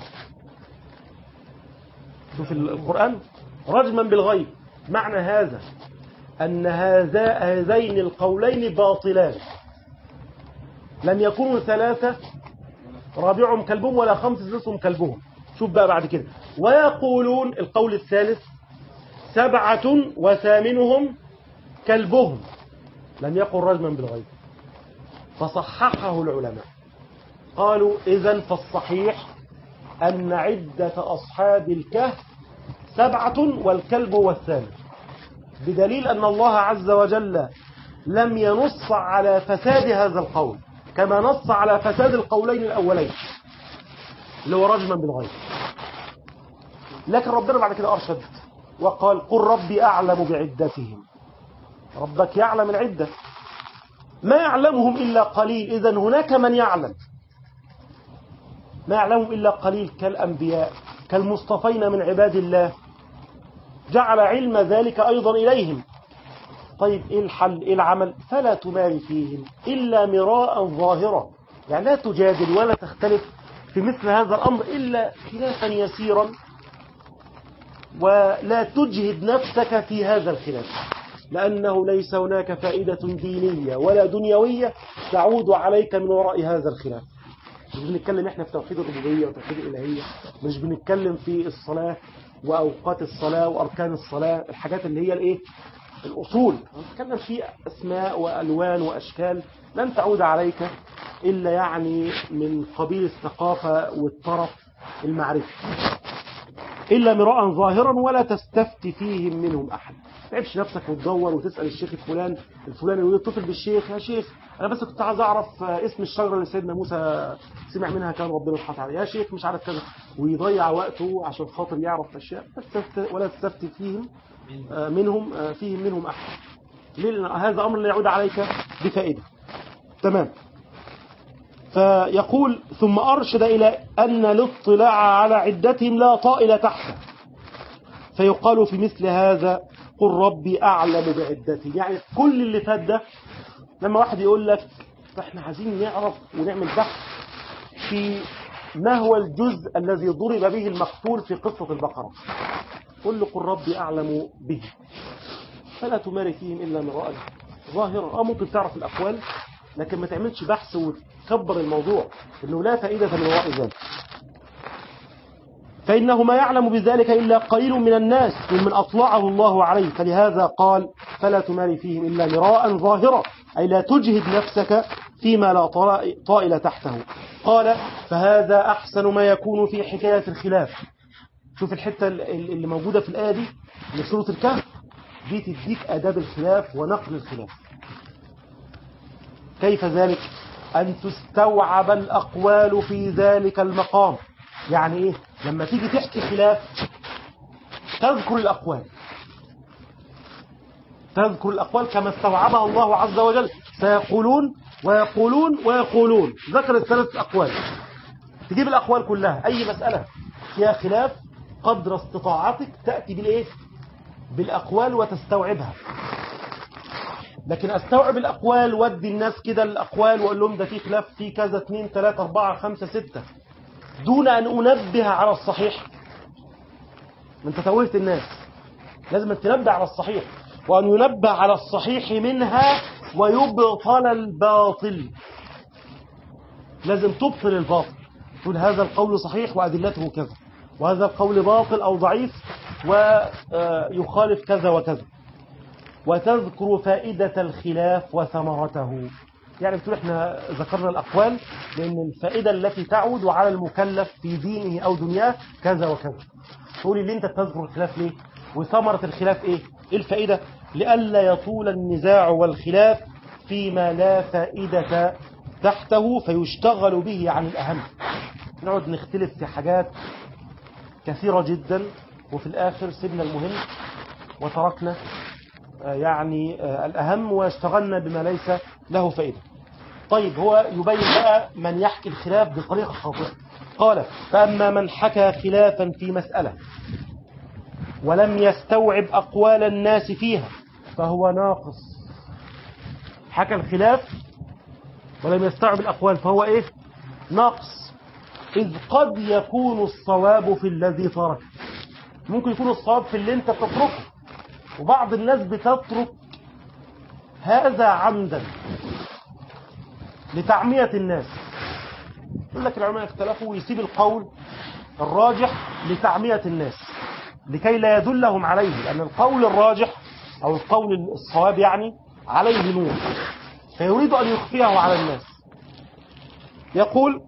شوف القرآن رجما بالغيب معنى هذا أن هذا هذين القولين باطلان لم يكونوا ثلاثة رابعهم كلبهم ولا خمسة سدسهم كلبهم شوف بقى بعد كده ويقولون القول الثالث سبعة وثامنهم كلبهم لم يقل رجما بالغيب فصححه العلماء قالوا إذا فالصحيح أن عدة أصحاب الكهف سبعة والكلب هو الثامن بدليل أن الله عز وجل لم ينص على فساد هذا القول كما نص على فساد القولين الأولين اللي هو رجما بالغيب لكن ربنا بعد كده أرشد وقال قل ربي أعلم بعدتهم ربك يعلم العدة ما يعلمهم إلا قليل إذا هناك من يعلم ما يعلمهم إلا قليل كالأنبياء كالمصطفين من عباد الله جعل علم ذلك أيضا إليهم طيب إيه الحل إيه العمل فلا تماري فيهم إلا مراء ظاهرا يعني لا تجادل ولا تختلف في مثل هذا الأمر إلا خلافا يسيرا ولا تجهد نفسك في هذا الخلاف لأنه ليس هناك فائدة دينية ولا دنيوية تعود عليك من وراء هذا الخلاف مش بنتكلم احنا في توحيد الربوبية وتوحيد الإلهية مش بنتكلم في الصلاة وأوقات الصلاة وأركان الصلاة الحاجات اللي هي الايه الأصول نتكلم في أسماء وألوان وأشكال لن تعود عليك إلا يعني من قبيل الثقافة والطرف المعرفي إلا مراء ظاهرا ولا تستفتي فيهم منهم أحد ما تعبش نفسك وتدور وتسأل الشيخ الفلان الفلاني ويتصل بالشيخ يا شيخ أنا بس كنت عايز أعرف اسم الشجرة اللي سيدنا موسى سمع منها كان ربنا سبحانه وتعالى يا شيخ مش عارف كذا ويضيع وقته عشان خاطر يعرف أشياء ولا تستفتي فيهم منهم فيهم منهم أحد هذا أمر لا يعود عليك بفائدة تمام فيقول ثم أرشد إلى أن الاطلاع على عدتهم لا طائل تحته فيقال في مثل هذا قل ربي أعلم بعدتهم يعني كل اللي فات ده لما واحد يقول لك فاحنا عايزين نعرف ونعمل بحث في ما هو الجزء الذي ضرب به المقتول في قصة البقرة قل له قل ربي أعلم به فلا تماري فيهم إلا مراء ظاهرا اه ممكن تعرف الأقوال لكن ما تعملش بحث وتكبر الموضوع انه لا فائدة من وراء ذلك فإنه ما يعلم بذلك إلا قليل من الناس ممن أطلعه الله عليه فلهذا قال فلا تماري فيهم إلا مراء ظاهرا أي لا تجهد نفسك فيما لا طائل تحته قال فهذا أحسن ما يكون في حكاية الخلاف شوف الحتة اللي موجودة في الآية دي من سورة الكهف دي تديك آداب الخلاف ونقل الخلاف كيف ذلك أن تستوعب الأقوال في ذلك المقام يعني إيه لما تيجي تحكي خلاف تذكر الأقوال تذكر الأقوال كما استوعبها الله عز وجل سيقولون ويقولون ويقولون ذكر الثلاث أقوال تجيب الأقوال كلها أي مسألة فيها خلاف قدر استطاعتك تأتي بالإيه بالأقوال وتستوعبها لكن استوعب الأقوال ودي الناس كده الأقوال وأقول لهم ده في خلاف في كذا اثنين ثلاثة أربعة خمسة ستة دون أن أنبه على الصحيح من تتوهة الناس لازم تنبه على الصحيح وأن ينبه على الصحيح منها ويبطل الباطل لازم تبطل الباطل تقول هذا القول صحيح وأدلته كذا وهذا القول باطل أو ضعيف ويخالف كذا وكذا وتذكر فائدة الخلاف وثمرته يعني بتقول احنا ذكرنا الأقوال لأن الفائدة التي تعود على المكلف في دينه أو دنياه كذا وكذا تقولي ليه أنت تذكر الخلاف ليه وثمرة الخلاف إيه إيه الفائدة لئلا يطول النزاع والخلاف فيما لا فائدة تحته فيشتغل به عن الأهم نقعد نختلف في حاجات كثيرة جدا وفي الآخر سيبنا المهم وتركنا آه، يعني آه، الأهم واشتغلنا بما ليس له فائدة طيب هو يبين بقى من يحكي الخلاف بطريقة خاطئة قال فأما من حكى خلافا في مسألة ولم يستوعب أقوال الناس فيها فهو ناقص حكى الخلاف ولم يستوعب الأقوال فهو إيه ناقص إذ قد يكون الصواب في الذي ترك ممكن يكون الصواب في اللي انت بتتركه وبعض الناس بتترك هذا عمدا لتعمية الناس يقول لك العلماء اختلفوا ويسيب القول الراجح لتعمية الناس لكي لا يدلهم عليه لأن القول الراجح أو القول الصواب يعني عليه نور فيريد أن يخفيه على الناس يقول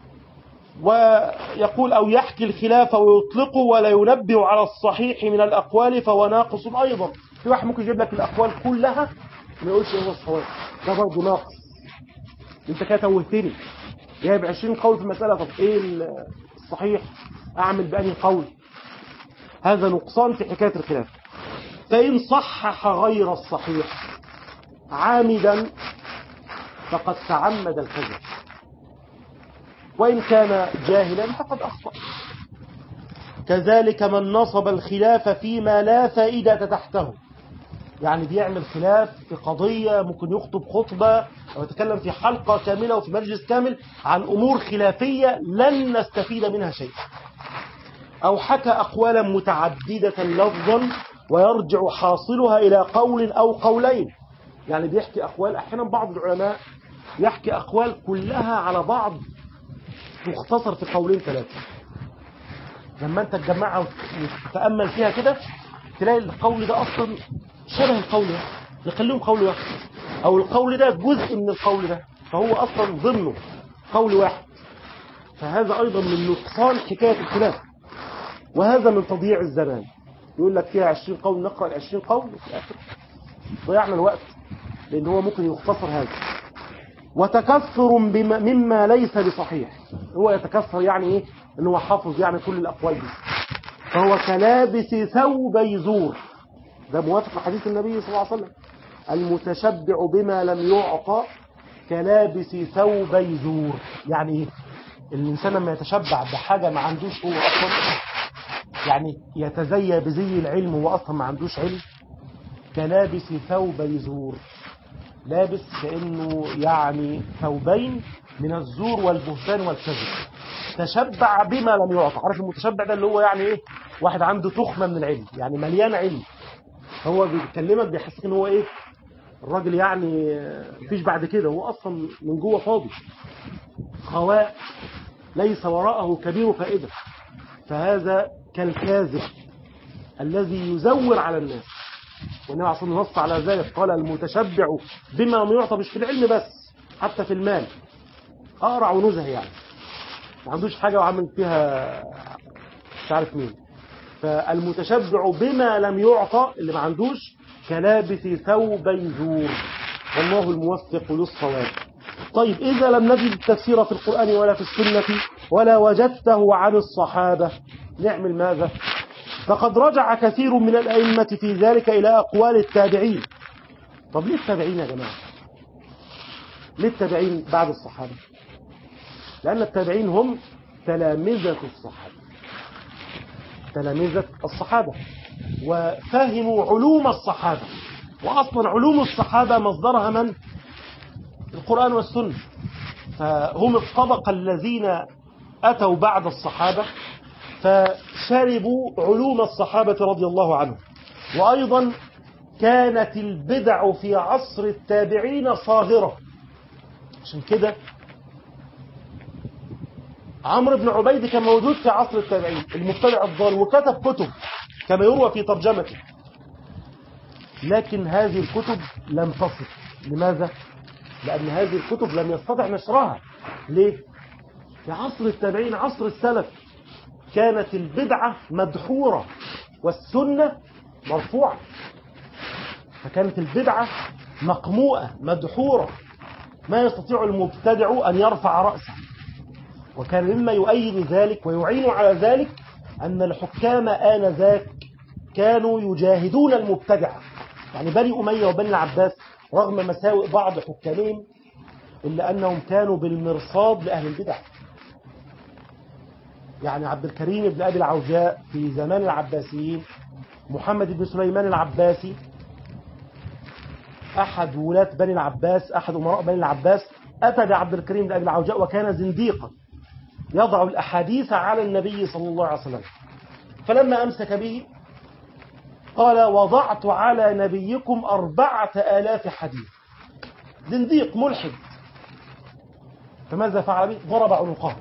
ويقول أو يحكي الخلاف ويطلقه ولا ينبه على الصحيح من الأقوال فهو ناقص أيضا في واحد ممكن يجيب لك الأقوال كلها ما يقولش إيه هو الصواب ده برضه ناقص انت كده توهتني جايب 20 قول في المسألة طب ايه الصحيح اعمل بأني قول هذا نقصان في حكاية الخلاف فإن صحح غير الصحيح عامدا فقد تعمد الكذب وإن كان جاهلا فقد أخطأ كذلك من نصب الخلاف فيما لا فائدة تحته يعني بيعمل خلاف في قضية ممكن يخطب خطبة أو يتكلم في حلقة كاملة وفي مجلس كامل عن أمور خلافية لن نستفيد منها شيء أو حكى أقوالا متعددة لفظا ويرجع حاصلها إلى قول أو قولين يعني بيحكي أقوال أحيانا بعض العلماء يحكي أقوال كلها على بعض تختصر في قولين ثلاثة لما أنت تجمعها وتتأمل فيها كده تلاقي القول ده أصلا شبه القول ده نخليهم قول واحد أو القول ده جزء من القول ده فهو أصلا ضمنه قول واحد فهذا أيضا من نقصان حكاية الخلاف وهذا من تضييع الزمان يقول لك فيها 20 قول نقرأ ال 20 قول وفي الآخر ضيعنا الوقت لأن هو ممكن يختصر هذا وتكثر بما مما ليس بصحيح هو يتكثر يعني ايه ان هو حافظ يعني كل الاقوال دي فهو كلابس ثوب يزور ده موافق لحديث النبي صلى الله عليه وسلم المتشبع بما لم يعطى كلابس ثوب يزور يعني ايه الانسان لما يتشبع بحاجه ما عندوش هو اصلا يعني يتزيى بزي العلم هو اصلا ما عندوش علم كلابس ثوب يزور لابس كأنه يعني ثوبين من الزور والبهتان والكذب تشبع بما لم يعطى عارف المتشبع ده اللي هو يعني ايه واحد عنده تخمة من العلم يعني مليان علم هو بيكلمك بيحسسك ان هو ايه الراجل يعني مفيش بعد كده هو اصلا من جوه فاضي خواء ليس وراءه كبير فائدة فهذا كالكاذب الذي يزور على الناس والنبي عليه الصلاة نص على ذلك قال المتشبع بما لم يعطى مش في العلم بس حتى في المال أقرع ونزه يعني ما عندوش حاجة وعمل فيها مش عارف مين فالمتشبع بما لم يعطى اللي ما عندوش كلابس ثوب زور والله الموفق للصواب طيب إذا لم نجد التفسير في القرآن ولا في السنة ولا وجدته عن الصحابة نعمل ماذا فقد رجع كثير من الأئمة في ذلك إلى أقوال التابعين طب ليه التابعين يا جماعة ليه التابعين بعد الصحابة لأن التابعين هم تلامذة الصحابة تلامذة الصحابة وفهموا علوم الصحابة وأصلا علوم الصحابة مصدرها من القرآن والسنة فهم الطبقة الذين أتوا بعد الصحابة فشربوا علوم الصحابة رضي الله عنهم وأيضا كانت البدع في عصر التابعين صاغرة عشان كده عمرو بن عبيد كان موجود في عصر التابعين المبتدع الضال وكتب كتب كما يروى في ترجمته لكن هذه الكتب لم تصل لماذا؟ لأن هذه الكتب لم يستطع نشرها ليه؟ في عصر التابعين عصر السلف كانت البدعة مدحورة والسنة مرفوعة فكانت البدعة مقموءة مدحورة ما يستطيع المبتدع أن يرفع رأسه وكان مما يؤيد ذلك ويعين على ذلك أن الحكام آنذاك كانوا يجاهدون المبتدع يعني بني أمية وبني العباس رغم مساوئ بعض حكامهم إلا أنهم كانوا بالمرصاد لأهل البدع يعني عبد الكريم بن أبي العوجاء في زمان العباسيين محمد بن سليمان العباسي أحد ولاة بني العباس أحد أمراء بني العباس أتى بعبد الكريم بن أبي العوجاء وكان زنديقا يضع الأحاديث على النبي صلى الله عليه وسلم فلما أمسك به قال وضعت على نبيكم أربعة آلاف حديث زنديق ملحد فماذا فعل به ضرب عنقه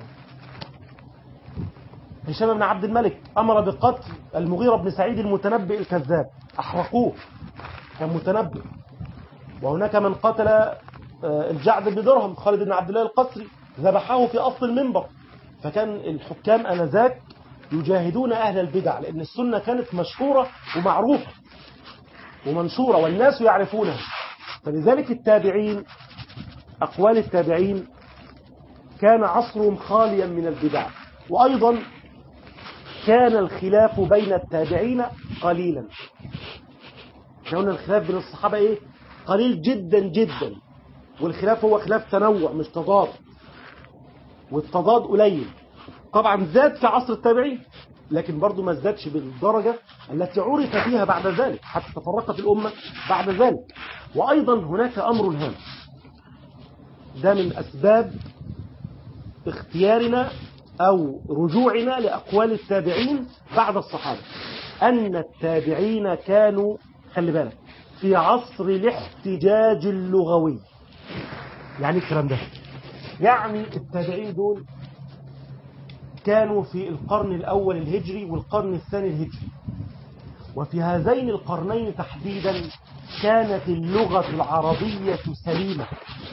هشام بن عبد الملك أمر بقتل المغيرة بن سعيد المتنبئ الكذاب أحرقوه كان متنبئ وهناك من قتل الجعد بن درهم خالد بن عبد الله القسري ذبحه في أصل المنبر فكان الحكام أنذاك يجاهدون أهل البدع لأن السنة كانت مشهورة ومعروفة ومنشورة والناس يعرفونها فلذلك التابعين أقوال التابعين كان عصرهم خاليا من البدع وأيضا كان الخلاف بين التابعين قليلا كان الخلاف بين الصحابة إيه؟ قليل جدا جدا والخلاف هو خلاف تنوع مش تضاد والتضاد قليل طبعا زاد في عصر التابعين لكن برضو ما ازدادش بالدرجة التي عرف فيها بعد ذلك حتى تفرقت الأمة بعد ذلك وأيضا هناك أمر هام ده من أسباب اختيارنا أو رجوعنا لأقوال التابعين بعد الصحابة أن التابعين كانوا خلي بالك في عصر الاحتجاج اللغوي يعني الكلام ده يعني التابعين دول كانوا في القرن الأول الهجري والقرن الثاني الهجري وفي هذين القرنين تحديدا كانت اللغة العربية سليمة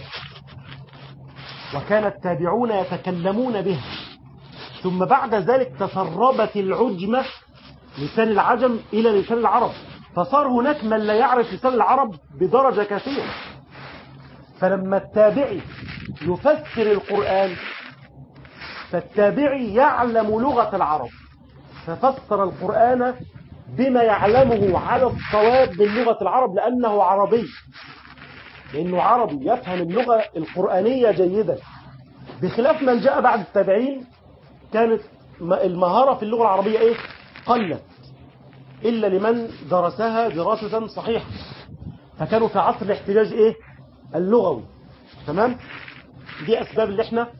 وكان التابعون يتكلمون بها ثم بعد ذلك تسربت العجمة لسان العجم إلى لسان العرب فصار هناك من لا يعرف لسان العرب بدرجة كثيرة فلما التابعي يفسر القرآن فالتابعي يعلم لغة العرب ففسر القرآن بما يعلمه على الصواب من لغة العرب لأنه عربي لأنه عربي يفهم اللغة القرآنية جيدا بخلاف من جاء بعد التابعين كانت المهارة في اللغة العربية إيه؟ قلت إلا لمن درسها دراسة صحيحة فكانوا في عصر الاحتجاج إيه؟ اللغوي تمام؟ دي أسباب اللي احنا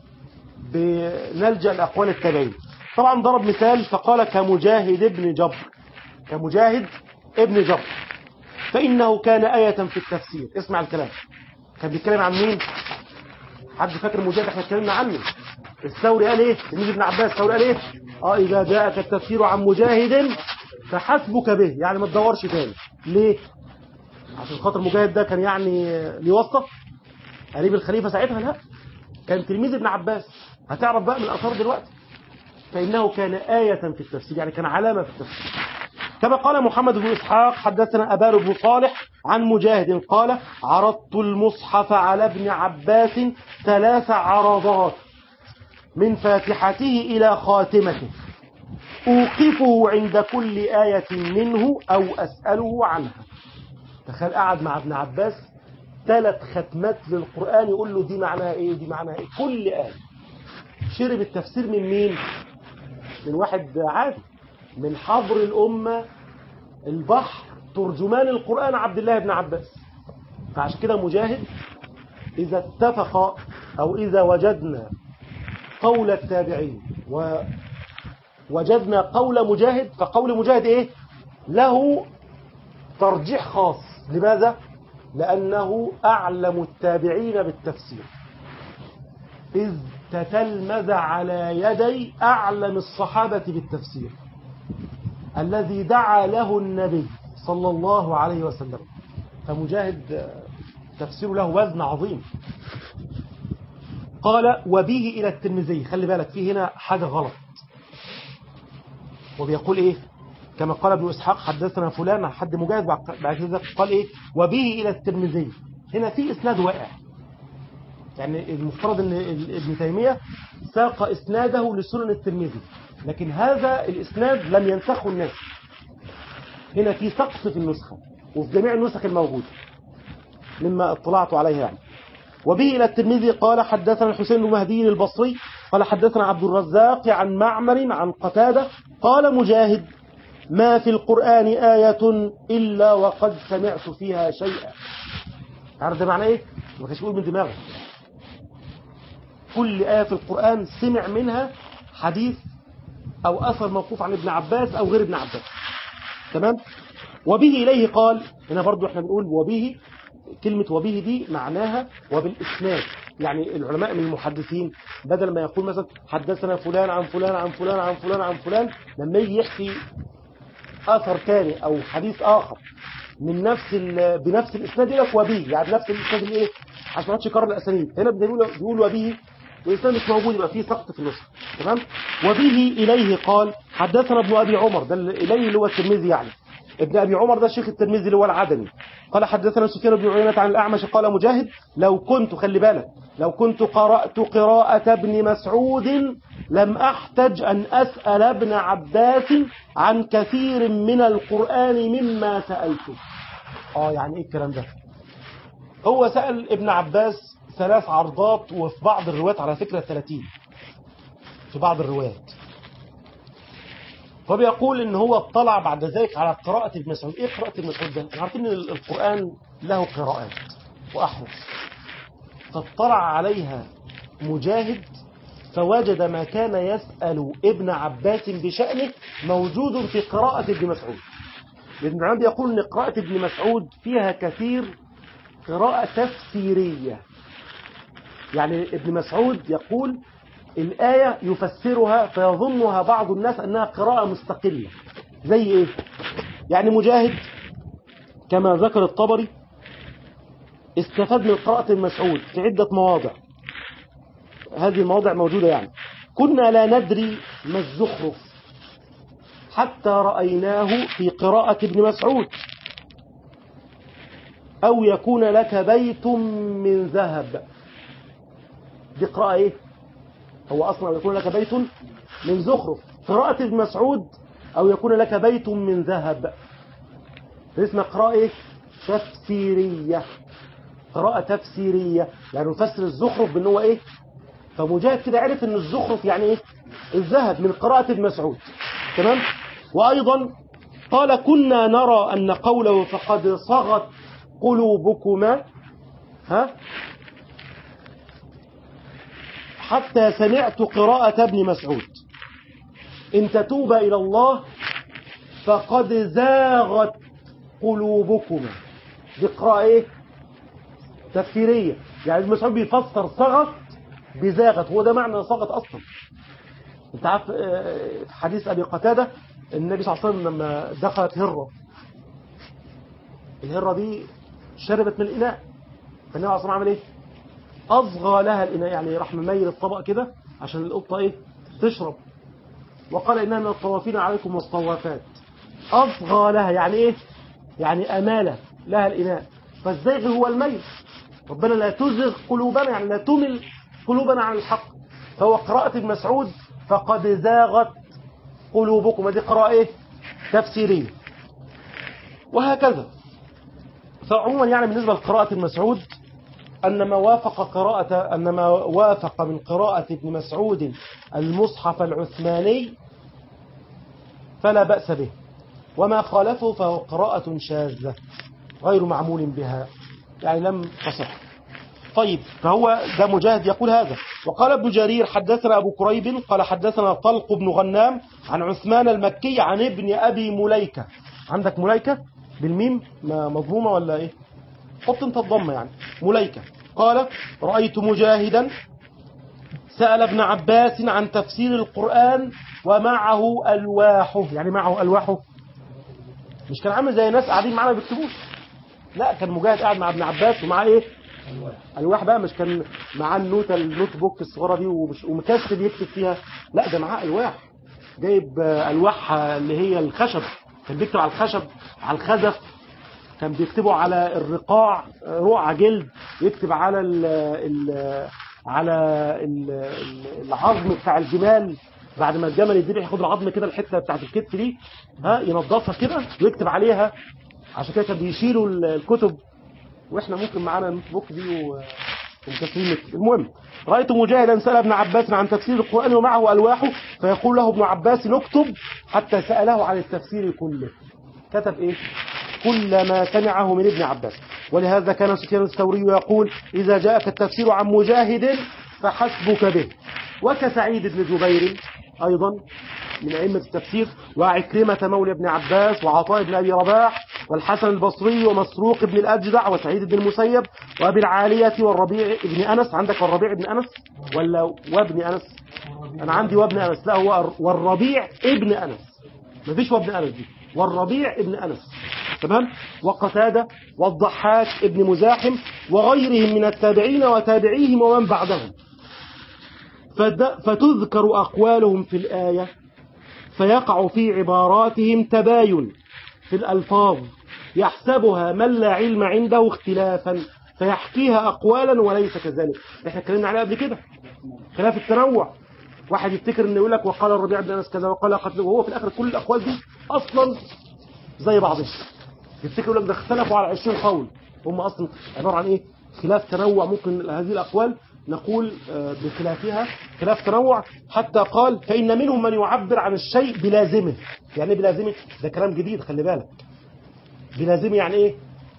بنلجأ لأقوال التابعين طبعا ضرب مثال فقال كمجاهد ابن جبر كمجاهد ابن جبر فإنه كان آية في التفسير اسمع الكلام كان بيتكلم عن مين حد فاكر مجاهد احنا اتكلمنا عنه الثوري قال ايه تلميذ ابن عباس الثوري قال ايه اه اذا جاءك التفسير عن مجاهد فحسبك به يعني ما تدورش تاني ليه عشان خاطر مجاهد ده كان يعني ليوصف قريب الخليفه ساعتها لا كان تلميذ ابن عباس هتعرف بقى من الاثار دلوقتي فانه كان آية في التفسير يعني كان علامة في التفسير كما قال محمد بن إسحاق حدثنا أبان بن صالح عن مجاهد قال عرضت المصحف على ابن عباس ثلاث عرضات من فاتحته إلى خاتمته أوقفه عند كل آية منه أو أسأله عنها تخيل قعد مع ابن عباس ثلاث ختمات للقرآن يقول له دي معناها إيه دي معناها إيه كل آية شرب التفسير من مين من واحد عادي من حبر الأمة البحر ترجمان القرآن عبد الله بن عباس فعشان كده مجاهد إذا اتفق أو إذا وجدنا قول التابعين ووجدنا قول مجاهد فقول مجاهد إيه له ترجيح خاص لماذا؟ لأنه أعلم التابعين بالتفسير إذ تتلمذ على يدي أعلم الصحابة بالتفسير الذي دعا له النبي صلى الله عليه وسلم فمجاهد تفسير له وزن عظيم قال وبه إلى الترمذي خلي بالك في هنا حاجة غلط وبيقول إيه كما قال ابن إسحاق حدثنا فلان حد مجاهد بعد كده قال إيه وبه إلى الترمذي هنا في إسناد واقع يعني المفترض أن ابن تيمية ساق إسناده لسنن الترمذي لكن هذا الإسناد لم ينسخه الناس هنا في سقط في النسخة وفي جميع النسخ الموجودة مما اطلعت عليه يعني وبه إلى الترمذي قال حدثنا الحسين بن مهدي البصري قال حدثنا عبد الرزاق عن معمر عن قتادة قال مجاهد ما في القرآن آية إلا وقد سمعت فيها شيئا عارف ده معنى إيه؟ ما كانش يقول من دماغه كل آية في القرآن سمع منها حديث أو أثر موقوف عن ابن عباس أو غير ابن عباس تمام وبه إليه قال هنا برضو احنا بنقول وبه كلمة وبه دي معناها وبالإسناد يعني العلماء من المحدثين بدل ما يقول مثلا حدثنا فلان عن فلان عن فلان عن فلان عن فلان لما يجي يحكي أثر ثاني أو حديث آخر من نفس بنفس الإسناد يقول لك وبه يعني بنفس الإسناد الإيه عشان ما يكرر الأسانيد هنا بيقول وبه والإسلام مش موجود يبقى فيه سقط في النسخ تمام وبه إليه قال حدثنا ابن أبي عمر ده إليه اللي هو الترمذي يعني ابن أبي عمر ده الشيخ الترمذي اللي هو العدني قال حدثنا سفيان بن عيينة عن الأعمش قال مجاهد لو كنت خلي بالك لو كنت قرأت قراءة ابن مسعود لم أحتج أن أسأل ابن عباس عن كثير من القرآن مما سألته آه يعني إيه الكلام ده هو سأل ابن عباس ثلاث عرضات وفي بعض الروايات على فكرة 30 في بعض الروايات فبيقول ان هو اطلع بعد ذلك على قراءة ابن مسعود ايه قراءة ابن مسعود ده احنا عارفين ان القرآن له قراءات واحرف فاطلع عليها مجاهد فوجد ما كان يسأل ابن عباس بشأنه موجود في قراءة ابن مسعود ابن عباس يقول ان قراءة ابن مسعود فيها كثير قراءة تفسيرية يعني ابن مسعود يقول الآية يفسرها فيظنها بعض الناس أنها قراءة مستقلة زي إيه؟ يعني مجاهد كما ذكر الطبري استفاد من قراءة المسعود في عدة مواضع هذه المواضع موجودة يعني كنا لا ندري ما الزخرف حتى رأيناه في قراءة ابن مسعود أو يكون لك بيت من ذهب دي قراءة إيه هو أصلا يكون لك بيت من زخرف قراءة ابن مسعود أو يكون لك بيت من ذهب اسمها قراءة إيه؟ تفسيرية قراءة تفسيرية يعني نفسر الزخرف بأنه هو إيه فمجاهد كده عرف أن الزخرف يعني إيه الذهب من قراءة ابن مسعود تمام وأيضا قال كنا نرى أن قوله فقد صغت قلوبكما ها حتى سمعت قراءة ابن مسعود إن تتوب إلى الله فقد زاغت قلوبكما دي قراءة إيه؟ تفسيرية يعني ابن مسعود بيفسر صغت بزاغت هو ده معنى صغت أصلا انت عارف حديث أبي قتادة النبي صلى الله عليه وسلم لما دخلت هرة الهرة دي شربت من الإناء فالنبي عليه الصلاة عمل إيه أصغى لها الإناء يعني راح مميل الطبق كده عشان القطة إيه تشرب وقال إنها من الطوافين عليكم والطوافات أصغى لها يعني إيه يعني أمالة لها الإناء فالزيغ هو الميل ربنا لا تزغ قلوبنا يعني لا تمل قلوبنا عن الحق فهو قراءة ابن مسعود فقد زاغت قلوبكم هذه قراءة إيه تفسيرية وهكذا فعموما يعني بالنسبة لقراءة المسعود أن ما وافق قراءة أن ما وافق من قراءة ابن مسعود المصحف العثماني فلا بأس به وما خالفه فهو قراءة شاذة غير معمول بها يعني لم تصح طيب فهو ده مجاهد يقول هذا وقال ابن جرير حدثنا أبو كريب قال حدثنا طلق بن غنام عن عثمان المكي عن ابن أبي مليكة عندك مليكة بالميم مضمومة ولا إيه حط انت الضمة يعني مليكة قال رأيت مجاهدا سأل ابن عباس عن تفسير القرآن ومعه ألواحه يعني معه ألواحه مش كان عامل زي ناس قاعدين معنا بيكتبوش لا كان مجاهد قاعد مع ابن عباس ومعاه ايه الواح بقى مش كان معاه النوتة النوت بوك الصغيرة دي ومش ومكسل يكتب فيها لا ده معاه الواح جايب آه، الواح آه، اللي هي الخشب كان بيكتب على الخشب على الخزف كان بيكتبوا على الرقاع آه، رقع جلد يكتب على ال ال على ال ال- العظم بتاع الجمال بعد ما الجمل يتذبح ياخد العظم كده الحته بتاعت الكتف دي ها ينظفها كده ويكتب عليها عشان كده كان بيشيلوا ال- الكتب واحنا ممكن معانا النوت بوك دي و- ومكسرين نكتب. المهم رايت مجاهدا سال ابن عباس عن تفسير القران ومعه الواحه فيقول له ابن عباس اكتب حتى ساله عن التفسير كله كتب ايه كل ما سمعه من ابن عباس ولهذا كان سفيان الثوري يقول إذا جاءك التفسير عن مجاهد فحسبك به وكسعيد بن جبير أيضا من أئمة التفسير وعكرمة مولى ابن عباس وعطاء بن أبي رباح والحسن البصري ومسروق بن الأجدع وسعيد بن المسيب وأبي العالية والربيع بن أنس عندك والربيع بن أنس ولا وابن أنس أنا عندي وابن أنس لا هو والربيع ابن أنس مفيش وابن أنس دي والربيع ابن أنس تمام وقتادة والضحاك ابن مزاحم وغيرهم من التابعين وتابعيهم ومن بعدهم فد- فتذكر أقوالهم في الآية فيقع في عباراتهم تباين في الألفاظ يحسبها من لا علم عنده اختلافا فيحكيها أقوالا وليس كذلك احنا اتكلمنا عليها قبل كده خلاف التنوع واحد يفتكر انه يقول لك وقال الربيع بن انس كذا وقال قتل وهو في الاخر كل الاقوال دي اصلا زي بعضها يفتكر يقول لك ده اختلفوا على 20 قول هم اصلا عباره عن ايه خلاف تنوع ممكن هذه الاقوال نقول آه، بخلافها خلاف تنوع حتى قال فان منهم من يعبر عن الشيء بلازمه يعني ايه بلازمه ده كلام جديد خلي بالك بلازمه يعني ايه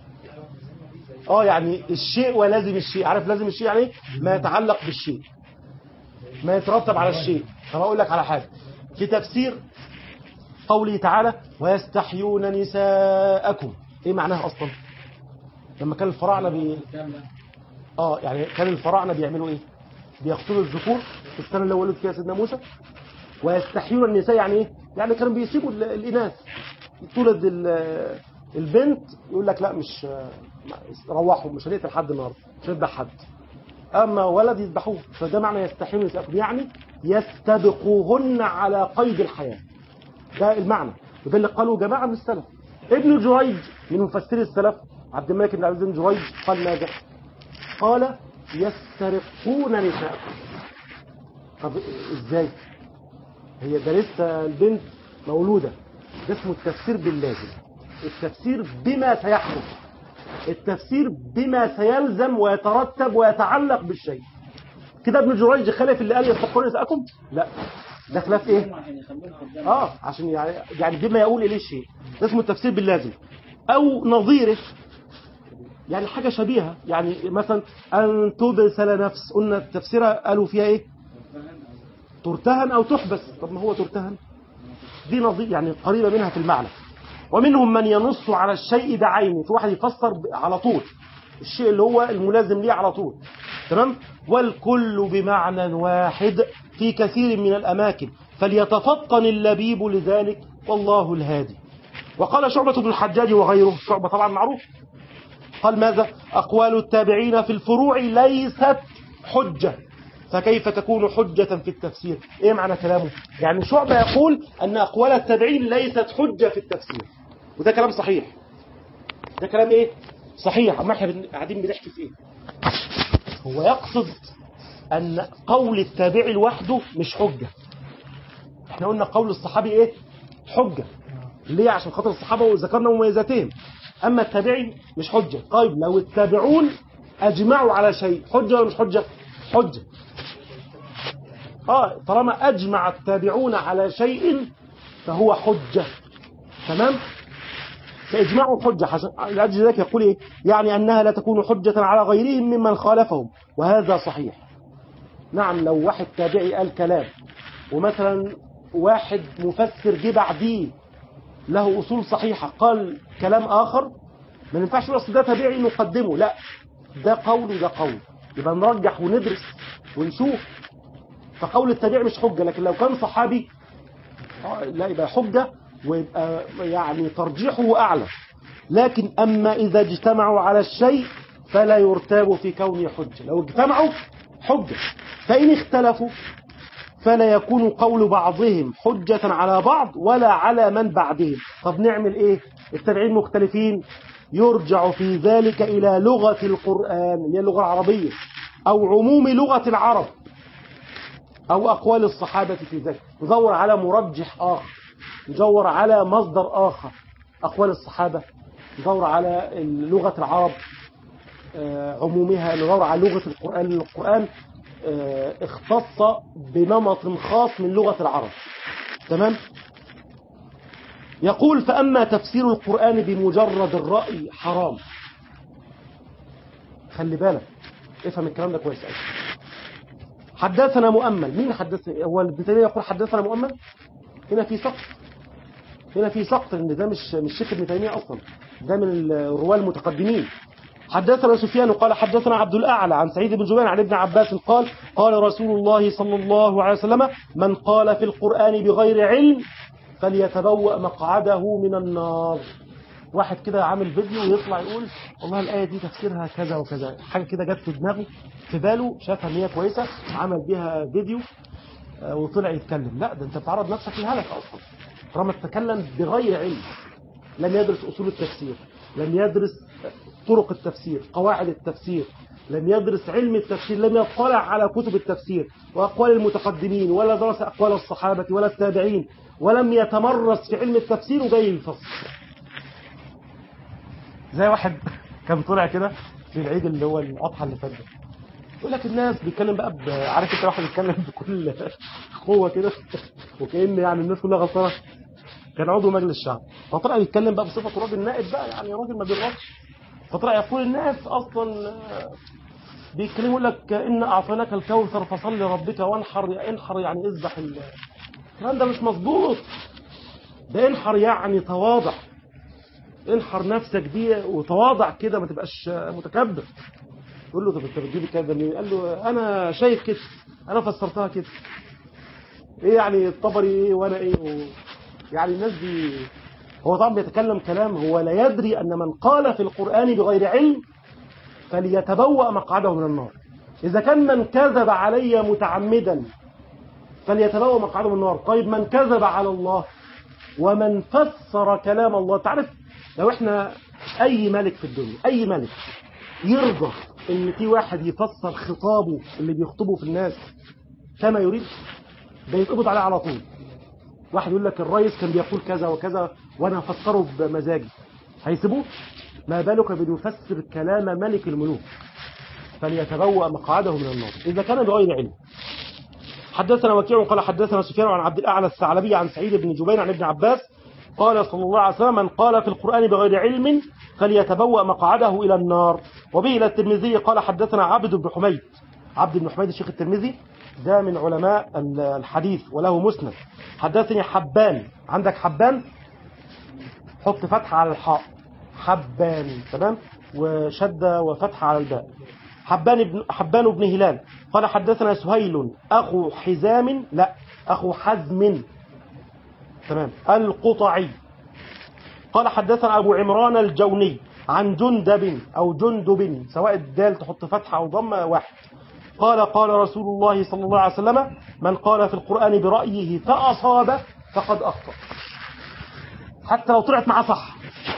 اه يعني الشيء ولازم الشيء عارف لازم الشيء يعني ايه ما يتعلق بالشيء ما يترتب على الشيء طب اقول لك على حاجه في تفسير قوله تعالى ويستحيون نساءكم ايه معناها اصلا لما كان الفراعنه بي... اه يعني كان الفراعنه بيعملوا ايه بيقتلوا الذكور في السنه اللي ولد فيها سيدنا موسى ويستحيون النساء يعني ايه يعني كانوا بيسيبوا ال- الاناث تولد ال- البنت يقول لك لا مش روحوا مش هنقتل حد النهارده مش هنذبح حد اما ولد يذبحوه فده معنى يستحيون نساءكم يعني يستبقوهن على قيد الحياه ده المعنى وده اللي قاله جماعة من السلف ابن جريج من مفسري السلف عبد الملك بن عبد بن جريج قال ماذا قال يسترقون نساءكم طب ازاي هي ده لسه البنت مولودة ده اسمه التفسير باللازم التفسير بما سيحدث التفسير بما سيلزم ويترتب ويتعلق بالشيء كده ابن جريج خلف اللي قال يسترقون نساءكم لا ده خلاف ايه اه عشان يعني يعني بما يقول اليه الشيء ده اسمه التفسير باللازم او نظيره يعني حاجه شبيهه يعني مثلا ان تبسل نفس قلنا التفسير قالوا فيها ايه ترتهن او تحبس طب ما هو ترتهن دي نظير يعني قريبه منها في المعنى ومنهم من ينص على الشيء بعينه في واحد يفسر ب- على طول الشيء اللي هو الملازم ليه على طول تمام والكل بمعنى واحد في كثير من الأماكن فليتفطن اللبيب لذلك والله الهادي وقال شعبة بن الحجاج وغيره شعبة طبعا معروف قال ماذا أقوال التابعين في الفروع ليست حجة فكيف تكون حجة في التفسير إيه معنى كلامه يعني شعبة يقول أن أقوال التابعين ليست حجة في التفسير وده كلام صحيح ده كلام إيه صحيح أما احنا بن- قاعدين بنحكي في إيه هو يقصد أن قول التابعي لوحده مش حجة احنا قلنا قول الصحابي إيه حجة ليه عشان خاطر الصحابة وذكرنا مميزاتهم أما التابعي مش حجة طيب لو التابعون أجمعوا على شيء حجة ولا مش حجة حجة آه طالما أجمع التابعون على شيء فهو حجة تمام فإجماع حجة حسن لأجل ذلك يقول إيه؟ يعني أنها لا تكون حجة على غيرهم ممن خالفهم وهذا صحيح نعم لو واحد تابعي قال كلام ومثلا واحد مفسر جه بعديه له أصول صحيحة قال كلام آخر ما ينفعش نقول أصل ده تابعي نقدمه لا ده قول وده قول يبقى نرجح وندرس ونشوف فقول التابعي مش حجة لكن لو كان صحابي آه، لا يبقى حجة ويبقى يعني ترجيحه أعلى لكن أما إذا اجتمعوا على الشيء فلا يرتاب في كونه حجة لو اجتمعوا حجة فإن اختلفوا فلا يكون قول بعضهم حجة على بعض ولا على من بعدهم طب نعمل ايه التابعين مختلفين يرجع في ذلك إلى لغة القرآن اللي هي اللغة العربية أو عموم لغة العرب أو أقوال الصحابة في ذلك ندور على مرجح آخر ندور على مصدر آخر أقوال الصحابة ندور على لغة العرب آه، عمومها ندور على لغة القرآن لأن القرآن آه، اختص بنمط خاص من لغة العرب تمام يقول فأما تفسير القرآن بمجرد الرأي حرام خلي بالك افهم الكلام ده كويس قوي حدثنا مؤمل مين حدثنا هو ابن تيميه يقول حدثنا مؤمل هنا في سقط هنا في سقط لان ده مش مش شيخ ابن تيميه اصلا ده من الرواه المتقدمين حدثنا سفيان قال حدثنا عبد الأعلى عن سعيد بن جبير عن ابن عباس قال قال رسول الله صلى الله عليه وسلم من قال في القرآن بغير علم فليتبوأ مقعده من النار واحد كده عامل فيديو ويطلع يقول والله الآية دي تفسيرها كذا وكذا حاجة كده جت في دماغه في باله شافها ان هي كويسة عمل بيها فيديو آه، وطلع يتكلم لا ده انت بتعرض نفسك للهلك اصلا طالما تتكلم بغير علم لم يدرس أصول التفسير لم يدرس طرق التفسير قواعد التفسير لم يدرس علم التفسير لم يطلع على كتب التفسير وأقوال المتقدمين ولا درس أقوال الصحابة ولا التابعين ولم يتمرس في علم التفسير وجاي يفسر زي واحد كان طلع كده في العيد اللي هو الأضحى اللي فات ده يقول لك الناس بيتكلم بقى ب- عارف انت واحد بيتكلم بكل قوه كده وكأن يعني الناس كلها غلطانه كان عضو مجلس الشعب فطلع يتكلم بقى بصفه راجل نائب بقى يعني راجل ما بيغلطش فطلع يقول الناس اصلا آه، بيتكلموا يقول لك ان اعطيناك الكوثر فصل لربك وانحر انحر يعني اذبح ال- الكلام ده مش مظبوط ده انحر يعني تواضع انحر نفسك دي وتواضع كده ما تبقاش آه، متكبر يقول له طب انت بتجيب الكلام ده منين؟ قال له انا شايف كده انا فسرتها كده ايه يعني الطبري ايه وانا ايه و... يعني الناس دي هو طبعا بيتكلم كلام هو لا يدري ان من قال في القران بغير علم فليتبوأ مقعده من النار اذا كان من كذب علي متعمدا فليتبوأ مقعده من النار طيب من كذب على الله ومن فسر كلام الله تعرف لو احنا اي ملك في الدنيا اي ملك يرضى ان في واحد يفسر خطابه اللي بيخطبه في الناس كما يريد ده يتقبض عليه على طول واحد يقول لك الرئيس كان بيقول كذا وكذا وانا هفسره بمزاجي هيسيبوه ما بالك بيفسر كلام ملك الملوك فليتبوأ مقعده من النار إذا كان بغير علم حدثنا وكيع قال حدثنا سفيان عن عبد الأعلى الثعلبي عن سعيد بن جبير عن ابن عباس قال صلى الله عليه وسلم من قال في القرآن بغير علم فليتبوأ مقعده إلى النار وبه إلى الترمذي قال حدثنا عبد بن حميد عبد بن حميد الشيخ الترمذي ده من علماء الحديث وله مسند حدثني حبان عندك حبان حط فتحة على الحاء حبان تمام وشدة وفتحة على الباء حبان بن حبان بن هلال قال حدثنا سهيل أخو حزام لا أخو حزم تمام القطعي قال حدثنا أبو عمران الجوني عن جندب أو جندب سواء الدال تحط فتحة أو ضمة واحد قال قال رسول الله صلى الله عليه وسلم من قال في القرآن برأيه فأصاب فقد أخطأ حتى لو طلعت معاه صح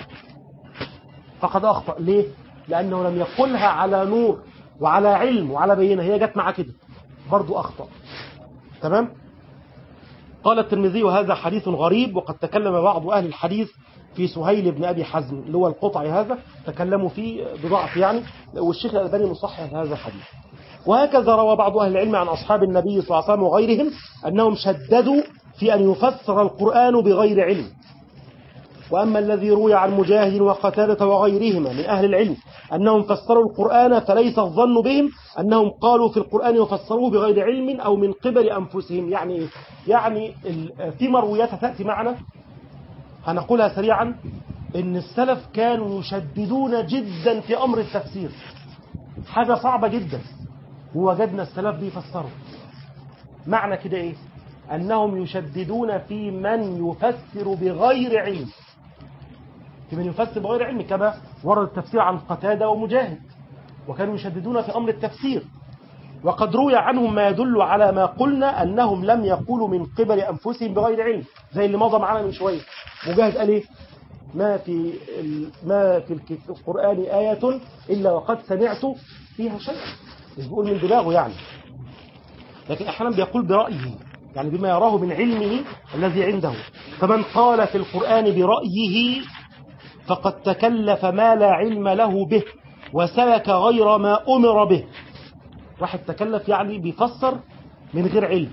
فقد أخطأ ليه؟ لأنه لم يقلها على نور وعلى علم وعلى بينة هي جت معاه كده برضو أخطأ تمام؟ قال الترمذي وهذا حديث غريب وقد تكلم بعض أهل الحديث في سهيل بن أبي حزم اللي هو القطعي هذا تكلموا فيه بضعف يعني والشيخ الألباني مصحح هذا الحديث وهكذا روى بعض أهل العلم عن أصحاب النبي صلى الله عليه وسلم وغيرهم أنهم شددوا في أن يفسر القرآن بغير علم وأما الذي روي عن مجاهد وقتادة وغيرهما من أهل العلم أنهم فسروا القرآن فليس الظن بهم أنهم قالوا في القرآن وفسروه بغير علم أو من قبل أنفسهم يعني إيه؟ يعني ال- في مرويات تأتي معنا هنقولها سريعا إن السلف كانوا يشددون جدا في أمر التفسير حاجة صعبة جدا ووجدنا السلف بيفسروا معنى كده إيه أنهم يشددون في من يفسر بغير علم في من يفسر بغير علم كما ورد التفسير عن قتادة ومجاهد وكانوا يشددون في أمر التفسير وقد روي عنهم ما يدل على ما قلنا أنهم لم يقولوا من قبل أنفسهم بغير علم زي اللي مضى معنا من شوية مجاهد قال إيه ما في ال- ما في الك- القرآن آية إلا وقد سمعت فيها شيء مش بيقول من دماغه يعني لكن أحيانا بيقول برأيه يعني بما يراه من علمه الذي عنده فمن قال في القرآن برأيه فقد تكلف ما لا علم له به وسلك غير ما أمر به واحد تكلف يعني بيفسر من غير علم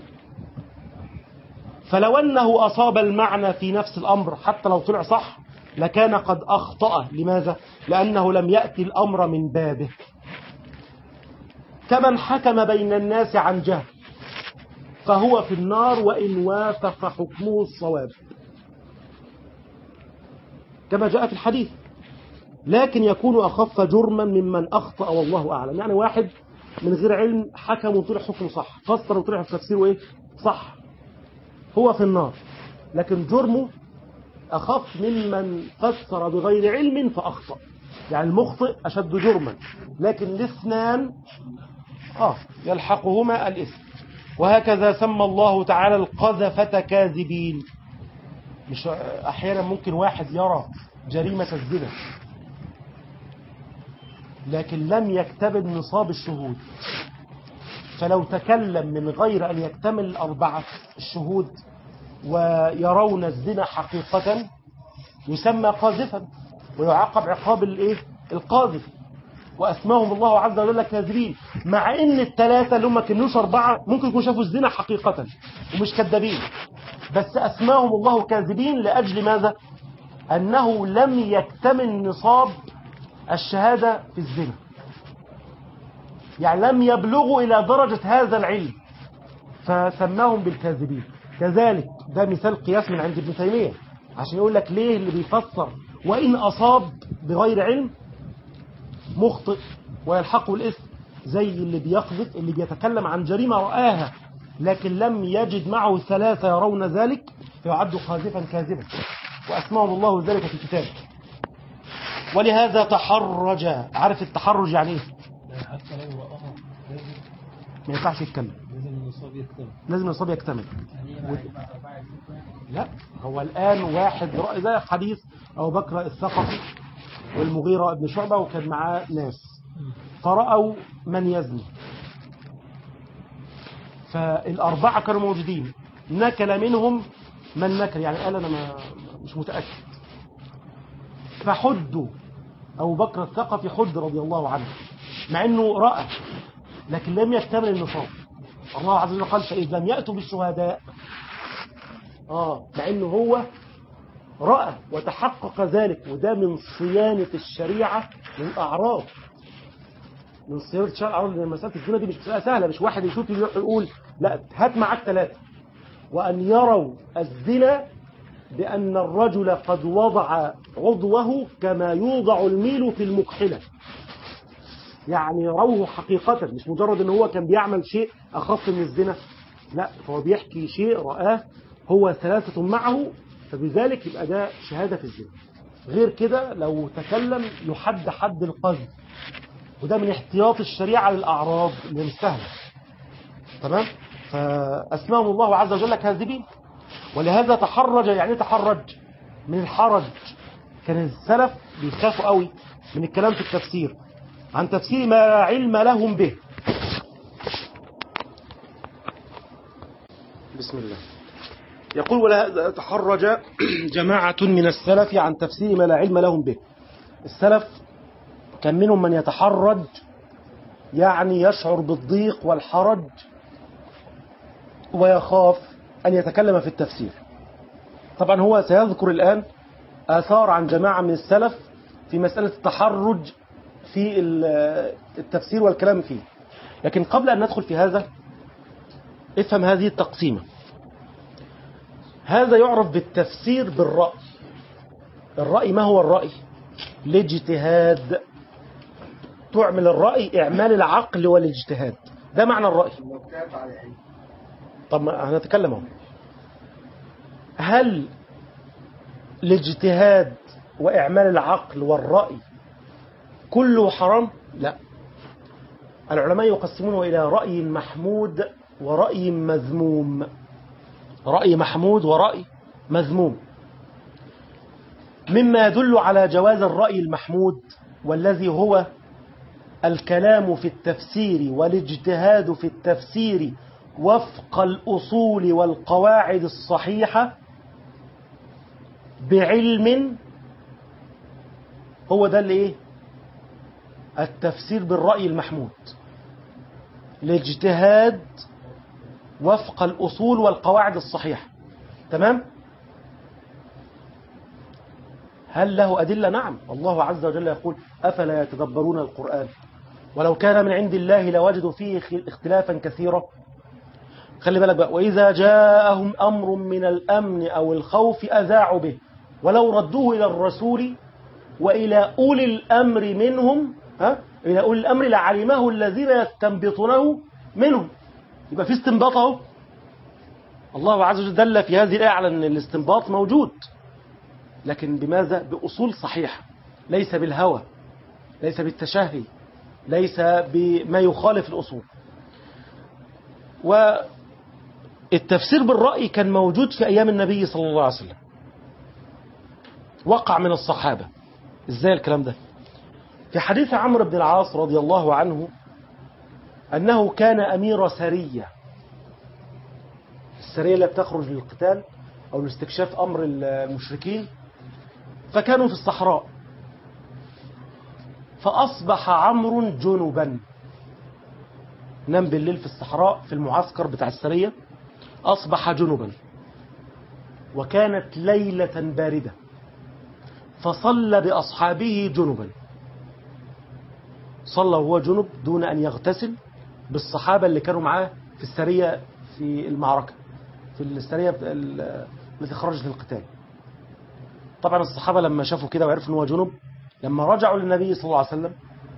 فلو أنه أصاب المعنى في نفس الأمر حتى لو طلع صح لكان قد أخطأ لماذا؟ لأنه لم يأتي الأمر من بابه كمن حكم بين الناس عن جهل فهو في النار وإن وافق حكمه الصواب كما جاء في الحديث لكن يكون أخف جرما ممن أخطأ والله أعلم يعني واحد من غير علم حكم وطلع حكمه صح فسر وطلع في تفسيره إيه؟ صح هو في النار لكن جرمه أخف ممن فسر بغير علم فأخطأ يعني المخطئ أشد جرما لكن الاثنان آه يلحقهما الإثم وهكذا سمى الله تعالى القذفة كاذبين مش أحيانا ممكن واحد يرى جريمة الزنا لكن لم يكتمل نصاب الشهود فلو تكلم من غير أن يكتمل الأربعة الشهود ويرون الزنا حقيقة يسمى قاذفا ويعاقب عقاب الايه القاذف واسماهم الله عز وجل كاذبين مع ان الثلاثه اللي هم ما كانوش اربعه ممكن يكونوا شافوا الزنا حقيقه ومش كذابين بس اسماهم الله كاذبين لاجل ماذا انه لم يكتمل نصاب الشهاده في الزنا يعني لم يبلغوا الى درجه هذا العلم فسماهم بالكاذبين كذلك ده مثال قياس من عند ابن تيميه عشان يقول لك ليه اللي بيفسر وإن أصاب بغير علم مخطئ ويلحقه الإثم زي اللي بيقذف اللي بيتكلم عن جريمة رآها لكن لم يجد معه ثلاثة يرون ذلك فيعد قاذفا كاذبا وأسمعهم الله ذلك في كتابه ولهذا تحرج عارف التحرج يعني ايه حتى لو رآها لازم ما ينفعش يتكلم لازم النصاب يكتمل لازم النصاب يكتمل يعني لا هو الآن واحد رأي زي حديث أبو بكر الثقفي والمغيرة ابن شعبة وكان معاه ناس فرأوا من يزني فالأربعة كانوا موجودين نكل منهم من نكل يعني قال أنا ما مش متأكد فحدوا أبو بكر الثقفي حد رضي الله عنه مع أنه رأى لكن لم يكتمل النصاب الله عز وجل قال فإذ لم يأتوا بالشهداء آه مع أنه هو رأى وتحقق ذلك وده من صيانة الشريعة للأعراض من صيانة الشريعة الأعراض لأن مسألة الزنا دي مش مسألة سهلة مش واحد يشوف يروح يقول لا هات معاك ثلاثة وأن يروا الزنا بأن الرجل قد وضع عضوه كما يوضع الميل في المكحلة يعني يروه حقيقة مش مجرد ان هو كان بيعمل شيء أخف من الزنا لا هو بيحكي شيء رآه هو ثلاثة معه فبذلك يبقى ده شهادة في الزنا غير كده لو تكلم يحد حد القذف وده من احتياط الشريعة للأعراض اللي مش سهلة تمام فأسماهم الله عز وجل كاذبين ولهذا تحرج يعني إيه تحرج من الحرج كان السلف بيخافوا قوي من الكلام في التفسير عن تفسير ما لا علم لهم به بسم الله يقول ولا تحرج جماعة من السلف عن تفسير ما لا علم لهم به السلف كان منهم من يتحرج يعني يشعر بالضيق والحرج ويخاف أن يتكلم في التفسير طبعا هو سيذكر الآن آثار عن جماعة من السلف في مسألة التحرج في التفسير والكلام فيه لكن قبل أن ندخل في هذا افهم هذه التقسيمة هذا يعرف بالتفسير بالرأي الرأي ما هو الرأي الاجتهاد تعمل الرأي إعمال العقل والاجتهاد ده معنى الرأي طب ما هنتكلم اهو هل الاجتهاد وإعمال العقل والرأي كله حرام لا العلماء يقسمونه إلى رأي محمود ورأي مذموم رأي محمود ورأي مذموم مما يدل على جواز الرأي المحمود والذي هو الكلام في التفسير والاجتهاد في التفسير وفق الأصول والقواعد الصحيحة بعلم هو ده اللي ايه التفسير بالرأي المحمود الاجتهاد وفق الأصول والقواعد الصحيحة تمام هل له أدلة نعم الله عز وجل يقول أفلا يتدبرون القرآن ولو كان من عند الله لوجدوا فيه اختلافا كثيرا خلي بالك بقى وإذا جاءهم أمر من الأمن أو الخوف أذاعوا به ولو ردوه إلى الرسول وإلى أولي الأمر منهم ها إلى أولي الأمر لعلمه الذين يستنبطونه منهم يبقى في استنباط اهو الله عز وجل دل في هذه الآية على أن الاستنباط موجود لكن بماذا؟ بأصول صحيحة ليس بالهوى ليس بالتشهي ليس بما يخالف الأصول والتفسير بالرأي كان موجود في أيام النبي صلى الله عليه وسلم وقع من الصحابة إزاي الكلام ده في حديث عمرو بن العاص رضي الله عنه أنه كان أمير سرية السرية اللي بتخرج للقتال أو لاستكشاف أمر المشركين فكانوا في الصحراء فأصبح عمرو جنبا نام بالليل في الصحراء في المعسكر بتاع السرية أصبح جنبا وكانت ليلة باردة فصلى بأصحابه جنبا صلى وهو جنب دون أن يغتسل بالصحابة اللي كانوا معاه في السرية في المعركة في السرية التي خرجت للقتال طبعا الصحابة لما شافوا كده وعرفوا أنه جنب لما رجعوا للنبي صلى الله عليه وسلم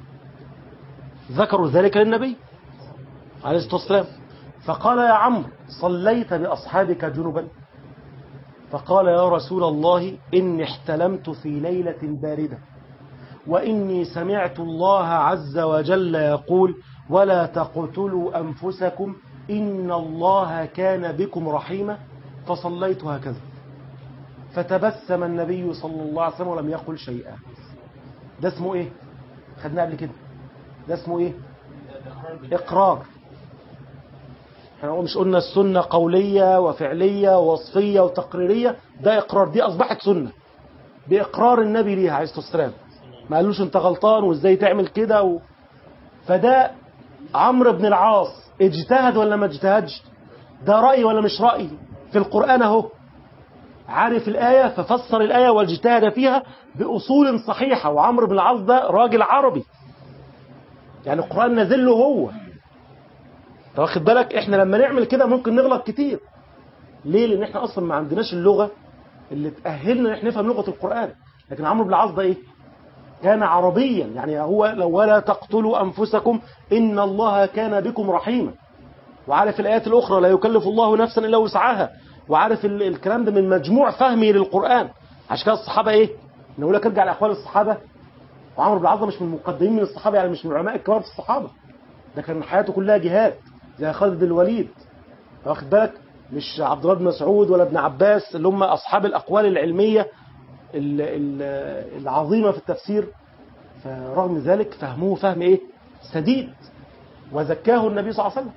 ذكروا ذلك للنبي عليه الصلاة والسلام فقال يا عمرو صليت بأصحابك جنبا فقال يا رسول الله إني احتلمت في ليلة باردة وإني سمعت الله عز وجل يقول ولا تقتلوا أنفسكم إن الله كان بكم رحيما فصليت هكذا فتبسم النبي صلى الله عليه وسلم ولم يقل شيئا ده اسمه ايه خدناه قبل كده ده اسمه ايه اقرار احنا مش قلنا السنة قولية وفعلية ووصفية وتقريرية ده اقرار دي اصبحت سنة باقرار النبي ليها عليه الصلاة والسلام ما قالوش انت غلطان وازاي تعمل كده و... فده عمرو بن العاص اجتهد ولا ما اجتهدش ده رأي ولا مش رأي في القرآن اهو عارف الآية ففسر الآية واجتهد فيها بأصول صحيحة وعمرو بن العاص ده راجل عربي يعني القرآن نازل له هو واخد بالك احنا لما نعمل كده ممكن نغلط كتير ليه لان احنا اصلا ما عندناش اللغة اللي تأهلنا ان احنا نفهم لغة القرآن لكن عمرو بن العاص ده ايه كان عربيا يعني هو لو ولا تقتلوا أنفسكم إن الله كان بكم رحيما وعارف الآيات الأخرى لا يكلف الله نفسا إلا وسعها وعارف الكلام ده من مجموع فهمي للقرآن عشان كده الصحابة إيه نقول لك ارجع لأقوال الصحابة وعمرو بن العاص مش من المقدمين من الصحابة يعني مش من العلماء الكبار في الصحابة ده كان حياته كلها جهاد زي خالد بن الوليد واخد بالك مش عبد الله بن مسعود ولا ابن عباس اللي هم أصحاب الأقوال العلمية العظيمة في التفسير فرغم ذلك فهموه فهم ايه سديد وزكاه النبي صلى الله عليه وسلم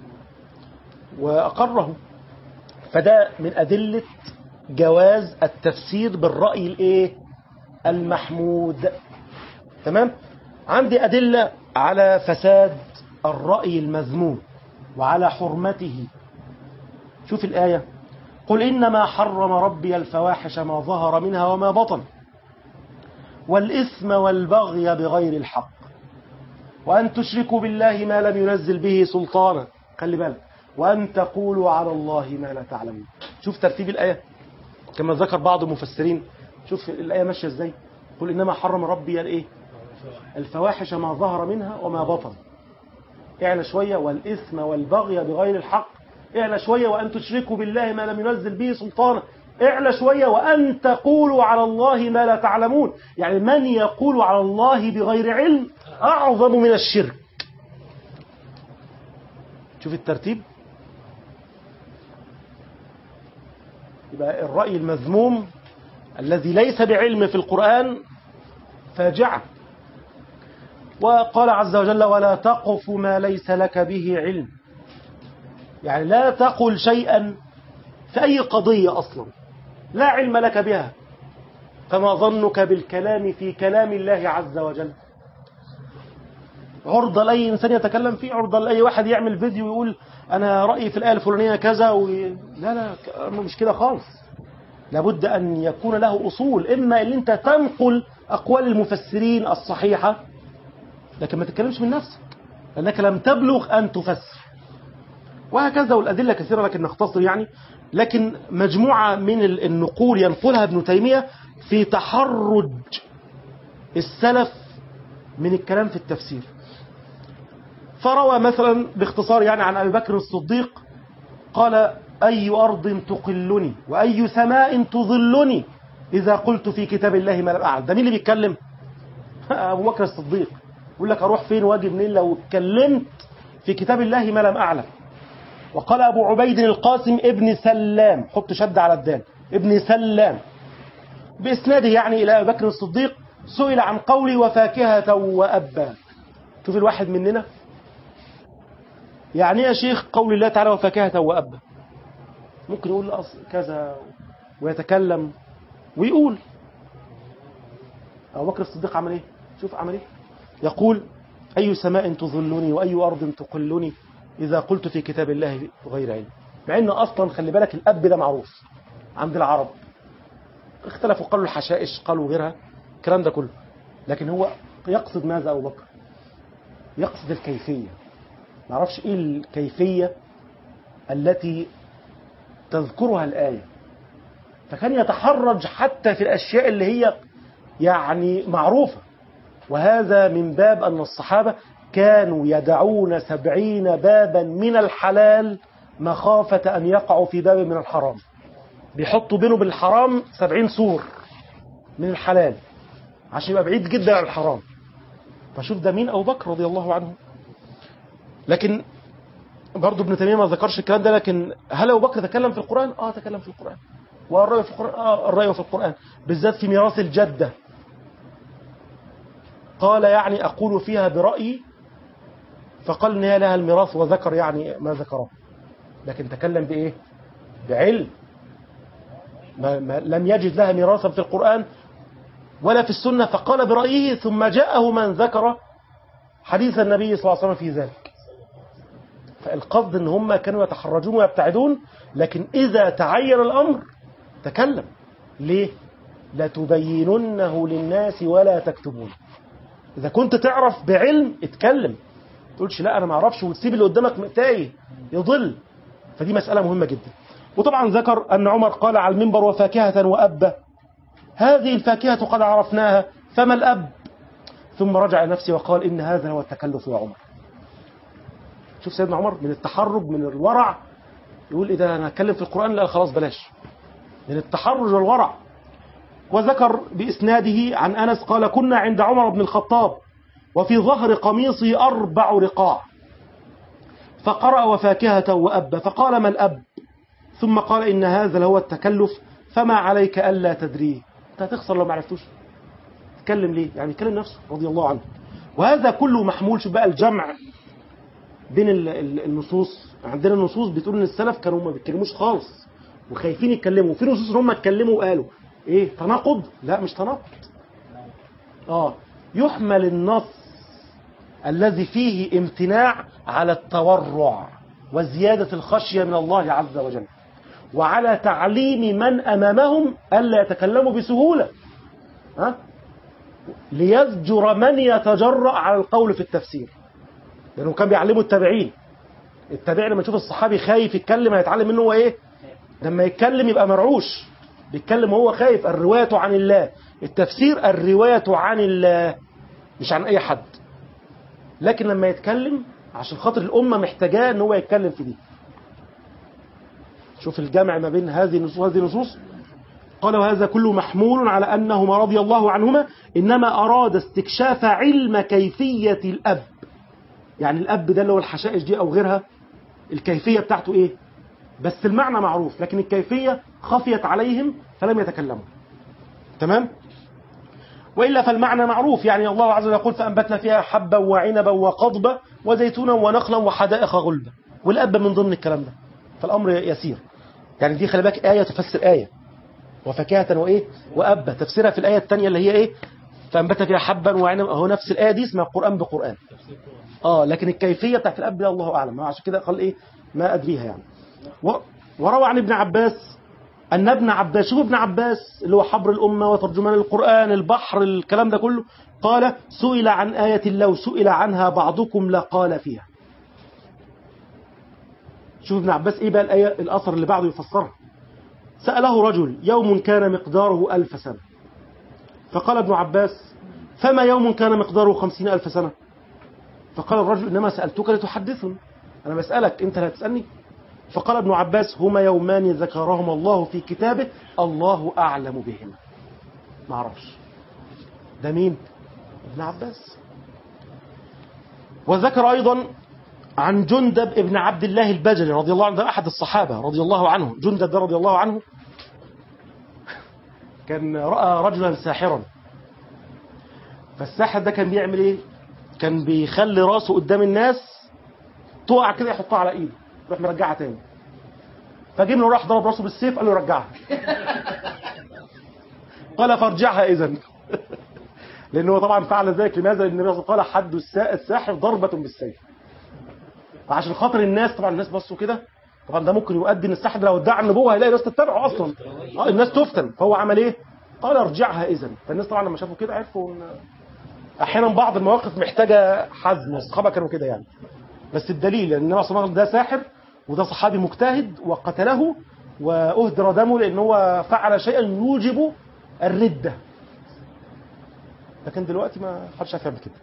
وأقره فده من أدلة جواز التفسير بالرأي الايه المحمود تمام عندي أدلة على فساد الرأي المذموم وعلى حرمته شوف الآية قل إنما حرم ربي الفواحش ما ظهر منها وما بطن والإثم والبغي بغير الحق وأن تشركوا بالله ما لم ينزل به سلطانا خلي بالك وأن تقولوا على الله ما لا تعلمون شوف ترتيب الآية كما ذكر بعض المفسرين شوف الآية ماشية ازاي قل إنما حرم ربي الإيه الفواحش ما ظهر منها وما بطن اعلى شوية والإثم والبغي بغير الحق اعلى شوية وأن تشركوا بالله ما لم ينزل به سلطانا اعلى شوية وأن تقولوا على الله ما لا تعلمون يعني من يقول على الله بغير علم أعظم من الشرك شوف الترتيب يبقى الرأي المذموم الذي ليس بعلم في القرآن فاجعة وقال عز وجل ولا تقف ما ليس لك به علم يعني لا تقل شيئا في أي قضية أصلا لا علم لك بها فما ظنك بالكلام في كلام الله عز وجل عرضة لأي إنسان يتكلم فيه عرضة لأي واحد يعمل فيديو ويقول أنا رأيي في الآية الفلانية كذا و... لا لا مش كده خالص لابد أن يكون له أصول إما أن أنت تنقل أقوال المفسرين الصحيحة لكن ما تتكلمش من نفسك لأنك لم تبلغ أن تفسر وهكذا والأدلة كثيرة لكن نختصر يعني لكن مجموعة من النقول ينقلها ابن تيمية في تحرج السلف من الكلام في التفسير فروى مثلا باختصار يعني عن أبي بكر الصديق قال أي أرض تقلني وأي سماء تظلني إذا قلت في كتاب الله ما لم أعلم ده مين اللي بيتكلم أبو بكر الصديق يقول لك أروح فين واجي منين لو اتكلمت في كتاب الله ما لم أعلم وقال أبو عبيد القاسم ابن سلام حط شد على الدال ابن سلام بإسناده يعني إلى أبي بكر الصديق سئل عن قولي وفاكهة وأبا شوف الواحد مننا يعني يا شيخ قول الله تعالى وفاكهة وأبا ممكن يقول أصل كذا ويتكلم ويقول أبو بكر الصديق عمل إيه شوف عمل إيه يقول أي سماء تظلني وأي أرض تقلني إذا قلت في كتاب الله غير علم مع أن أصلا خلي بالك الأب ده معروف عند العرب اختلفوا قالوا الحشائش قالوا غيرها الكلام ده كله لكن هو يقصد ماذا أبو بكر يقصد الكيفية ما اعرفش إيه الكيفية التي تذكرها الآية فكان يتحرج حتى في الأشياء اللي هي يعني معروفة وهذا من باب أن الصحابة كانوا يدعون سبعين بابا من الحلال مخافة أن يقعوا في باب من الحرام بيحطوا بينه بالحرام سبعين سور من الحلال عشان يبقى بعيد جدا عن الحرام فشوف ده مين أبو بكر رضي الله عنه لكن برضه ابن تيمية ما ذكرش الكلام ده لكن هل أبو بكر تكلم في القرآن؟ آه تكلم في القرآن والرأي في القرآن آه الرأي في القرآن بالذات في ميراث الجدة قال يعني أقول فيها برأيي فقال إن هي لها الميراث وذكر يعني ما ذكره لكن تكلم بإيه بعلم ما ما لم يجد لها ميراثا في القرآن ولا في السنة فقال برأيه ثم جاءه من ذكر حديث النبي صلى الله عليه وسلم في ذلك فالقصد ان هم كانوا يتحرجون ويبتعدون لكن إذا تعين الأمر تكلم ليه لتبيننه للناس ولا تكتبون إذا كنت تعرف بعلم اتكلم تقولش لا أنا ما أعرفش وتسيب اللي قدامك تايه يضل فدي مسألة مهمة جدا وطبعا ذكر أن عمر قال على المنبر وفاكهة وأبا هذه الفاكهة قد عرفناها فما الأب ثم رجع نفسه وقال إن هذا هو التكلف يا عمر شوف سيدنا عمر من التحرج من الورع يقول إذا أنا أتكلم في القرآن لا خلاص بلاش من التحرج والورع وذكر بإسناده عن أنس قال كنا عند عمر بن الخطاب وفي ظهر قميصه أربع رقاع فقرأ وفاكهة وأب فقال ما الأب ثم قال إن هذا هو التكلف فما عليك ألا تدريه أنت هتخسر لو ما عرفتوش تكلم ليه يعني يكلم نفسه رضي الله عنه وهذا كله محمول شو بقى الجمع بين النصوص عندنا النصوص بتقول ان السلف كانوا ما بيتكلموش خالص وخايفين يتكلموا في نصوص ان هم اتكلموا وقالوا ايه تناقض لا مش تناقض اه يحمل النص الذي فيه امتناع على التورع وزيادة الخشية من الله عز وجل وعلى تعليم من أمامهم ألا يتكلموا بسهولة ها؟ ليزجر من يتجرأ على القول في التفسير لأنه كان بيعلموا التابعين التابعين لما يشوف الصحابي خايف يتكلم هيتعلم منه هو ايه لما يتكلم يبقى مرعوش بيتكلم وهو خايف الرواية عن الله التفسير الرواية عن الله مش عن أي حد لكن لما يتكلم عشان خاطر الأمة محتاجاه ان هو يتكلم في دي شوف الجمع ما بين هذه النصوص وهذه النصوص قال وهذا كله محمول على أنهما رضي الله عنهما إنما أراد استكشاف علم كيفية الأب يعني الأب ده اللي هو الحشائش دي أو غيرها الكيفية بتاعته إيه بس المعنى معروف لكن الكيفية خفيت عليهم فلم يتكلموا تمام وإلا فالمعنى معروف يعني الله عز وجل يقول فأنبتنا فيها حبا وعنبا وقضبا وزيتونا ونخلا وحدائق غلبا والأب من ضمن الكلام ده فالأمر يسير يعني دي خلي بالك آية تفسر آية وفاكهة وإيه وأبا تفسيرها في الآية الثانية اللي هي إيه فأنبتنا فيها حبا وعنبا هو نفس الآية دي اسمها قرآن بقرآن آه لكن الكيفية بتاعت الأب ده الله أعلم عشان كده قال إيه ما أدريها يعني و... وروى عن ابن عباس أن ابن عباس شوف ابن عباس اللي هو حبر الأمة وترجمان القرآن البحر الكلام ده كله قال سئل عن آية لو سئل عنها بعضكم لقال فيها شوف ابن عباس إيه بقى الآية الأثر اللي بعده يفسرها سأله رجل يوم كان مقداره ألف سنة فقال ابن عباس فما يوم كان مقداره خمسين ألف سنة فقال الرجل إنما سألتك لتحدثني أنا بسألك أنت لا تسألني فقال ابن عباس هما يومان ذكرهما الله في كتابه الله أعلم بهما ما اعرفش ده مين ابن عباس وذكر أيضا عن جندب ابن عبد الله البجلي رضي الله عنه ده أحد الصحابة رضي الله عنه جندب ده رضي الله عنه كان رأى رجلا ساحرا فالساحر ده كان بيعمل ايه كان بيخلي راسه قدام الناس تقع كده يحطها على ايده يروح مرجعها تاني فجبنا راح ضرب راسه بالسيف قال له رجعها قال فارجعها اذا لانه هو طبعا فعل ذلك لماذا لان النبي قال حد الساحر ضربه بالسيف فعشان خاطر الناس طبعا الناس بصوا كده طبعا ده ممكن يؤدي ان الساحر لو ادعى النبوه هيلاقي ناس تتبعه اصلا اه الناس تفتن فهو عمل ايه قال ارجعها اذا فالناس طبعا لما شافوا كده عرفوا ان احيانا بعض المواقف محتاجه حزم والصحابه كانوا كده يعني بس الدليل ان النبي صلى الله عليه وسلم ده ساحر وده صحابي مجتهد وقتله واهدر دمه لان هو فعل شيئا يوجب الرده لكن دلوقتي ما حدش عارف يعمل كده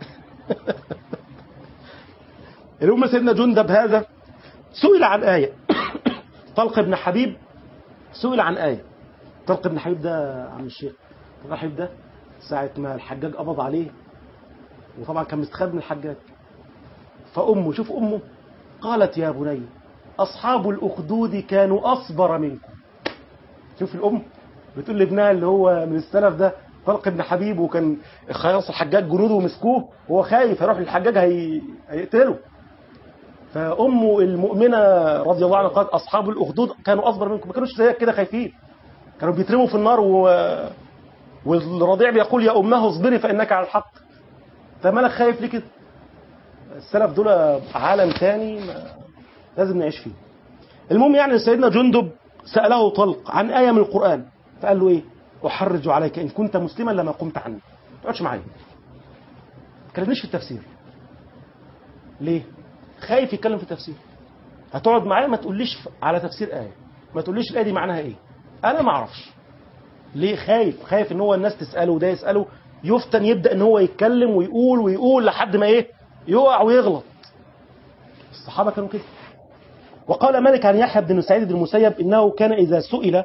الأم سيدنا جندب هذا سئل عن آية طلق بن حبيب سئل عن آية طلق بن حبيب ده عم الشيخ طلق بن حبيب ده ساعة ما الحجاج قبض عليه وطبعا كان مستخبي من الحجاج فأمه شوف أمه قالت يا بني أصحاب الأخدود كانوا أصبر منكم شوف الأم بتقول لابنها اللي هو من السلف ده طلق بن حبيب وكان خلاص الحجاج جنوده مسكوه وهو خايف هيروح للحجاج هي... هيقتله فأمه المؤمنة رضي الله عنها قالت أصحاب الأخدود كانوا أصبر منكم ما كانوش زيك كده خايفين كانوا بيترموا في النار و... والرضيع بيقول يا أمه اصبري فإنك على الحق فمالك خايف ليه كده السلف دول عالم تاني ما... لازم نعيش فيه المهم يعني سيدنا جندب سأله طلق عن آية من القرآن فقال له إيه أحرج عليك إن كنت مسلما لما قمت عني ما تقعدش معايا ما تكلمنيش في التفسير ليه خايف يتكلم في التفسير هتقعد معايا ما تقوليش على تفسير آية ما تقوليش الآية دي معناها إيه أنا ما أعرفش ليه خايف خايف إن هو الناس تسأله وده يسأله يفتن يبدأ إن هو يتكلم ويقول ويقول لحد ما إيه يقع ويغلط الصحابة كانوا كده وقال مالك عن يحيى بن سعيد بن المسيب إنه كان إذا سئل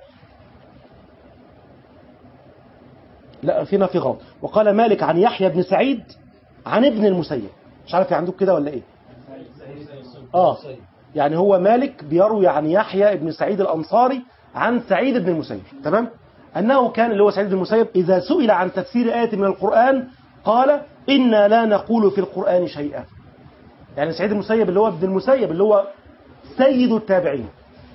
لا فينا في غلط وقال مالك عن يحيى بن سعيد عن ابن المسيب مش عارف عندك كده ولا ايه اه يعني هو مالك بيروي عن يحيى بن سعيد الأنصاري عن سعيد بن المسيب تمام أنه كان اللي هو سعيد بن المسيب إذا سئل عن تفسير آية من القرآن قال إنا لا نقول في القرآن شيئا يعني سعيد المسيب اللي هو ابن المسيب اللي هو سيد التابعين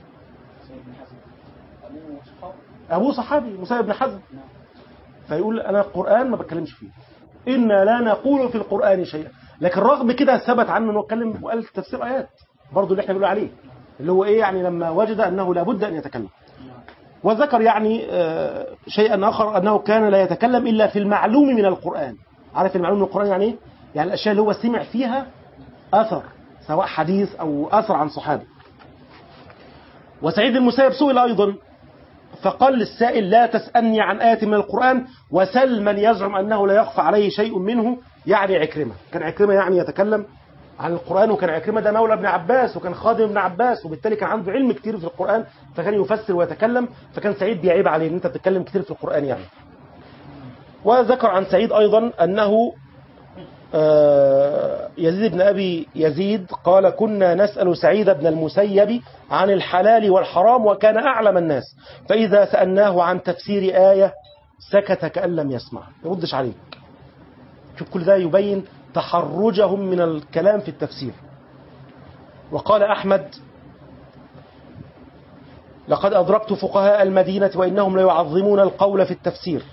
أبوه صحابي مسيب بن حزم فيقول أنا القرآن ما بتكلمش فيه إنا لا نقول في القرآن شيئا لكن رغم كده ثبت عنه انه اتكلم وقال تفسير آيات برضه اللي احنا بنقول عليه اللي هو إيه يعني لما وجد أنه لابد أن يتكلم وذكر يعني شيئا آخر أنه كان لا يتكلم إلا في المعلوم من القرآن عارف المعلوم من القرآن يعني إيه؟ يعني الأشياء اللي هو سمع فيها أثر سواء حديث أو أثر عن صحابي وسعيد المسيب سئل أيضا فقال للسائل لا تسألني عن آية من القرآن وسل من يزعم أنه لا يخفى عليه شيء منه يعني عكرمة كان عكرمة يعني يتكلم عن القرآن وكان عكرمة ده مولى ابن عباس وكان خادم ابن عباس وبالتالي كان عنده علم كتير في القرآن فكان يفسر ويتكلم فكان سعيد بيعيب عليه ان انت بتتكلم كتير في القرآن يعني وذكر عن سعيد أيضا أنه آه، يزيد بن أبي يزيد قال كنا نسأل سعيد بن المسيب عن الحلال والحرام وكان أعلم الناس فإذا سألناه عن تفسير آية سكت كأن لم يسمع يردش عليك شوف كل ده يبين تحرجهم من الكلام في التفسير وقال أحمد لقد أدركت فقهاء المدينة وإنهم ليعظمون القول في التفسير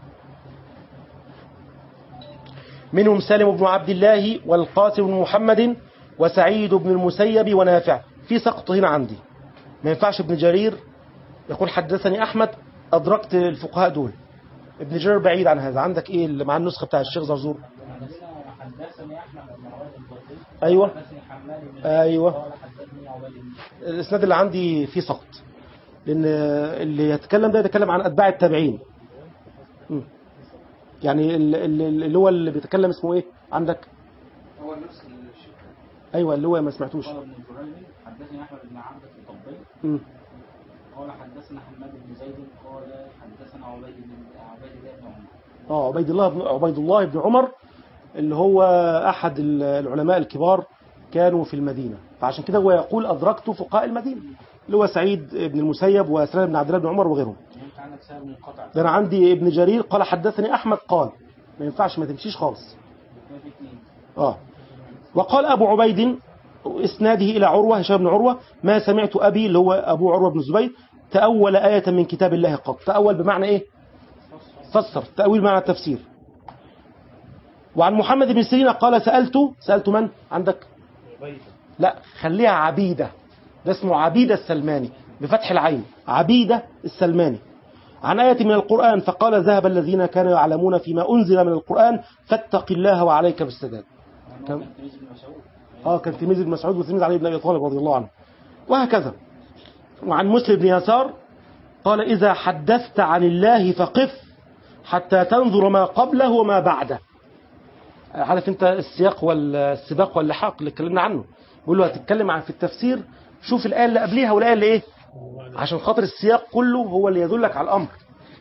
منهم سالم بن عبد الله والقاسم بن محمد وسعيد بن المسيب ونافع في سقط هنا عندي ما ينفعش ابن جرير يقول حدثني أحمد أدركت الفقهاء دول ابن جرير بعيد عن هذا عندك إيه اللي مع النسخة بتاع الشيخ زرزور حدثني احمد بن عبد الضبي أيوة. حدثني حماد بن أيوة. قال حدثني عبيد بن الإسناد اللي عندي فيه سقط لأن اللي يتكلم ده يتكلم عن أتباع التابعين م. يعني ال- ال- اللي هو اللي بيتكلم اسمه إيه عندك هو نفس الشيخ أيوة اللي هو ما سمعتوش قال ابن جريج حدثني احمد بن عبد الضبي م. قال حدثنا حماد بن زيد قال حدثنا عبيد بن عبيد الله بن عمر اه عبيد الله بن عبيد الله بن عمر اللي هو احد ال- العلماء الكبار كانوا في المدينه فعشان كده هو يقول ادركت فقهاء المدينه اللي هو سعيد بن المسيب وسلام بن عبد الله بن عمر وغيرهم انت عندك سهل منقطع ده انا عندي ابن جرير قال حدثني احمد قال ما ينفعش ما تمشيش خالص ما في اثنين اه وقال ابو عبيد اسناده الى عروه هشام بن عروه ما سمعت ابي اللي هو ابو عروه بن الزبير تاول ايه من كتاب الله قط تاول بمعنى ايه فسر تأويل معنى التفسير وعن محمد بن سيرين قال سألت سألت من عندك لا خليها عبيدة ده اسمه عبيدة السلماني بفتح العين عبيدة السلماني عن آية من القرآن فقال ذهب الذين كانوا يعلمون فيما أنزل من القرآن فاتق الله وعليك بالسداد كم؟ كان تلميذ بن مسعود اه كان تلميذ ابن مسعود وتلميذ علي بن ابي طالب رضي الله عنه وهكذا وعن مسلم بن يسار قال اذا حدثت عن الله فقف حتى تنظر ما قبله وما بعده عارف انت السياق والسباق واللحاق اللي اتكلمنا عنه بيقول له هتتكلم عن في التفسير شوف الايه اللي قبليها والايه اللي ايه عشان خاطر السياق كله هو اللي يدلك على الامر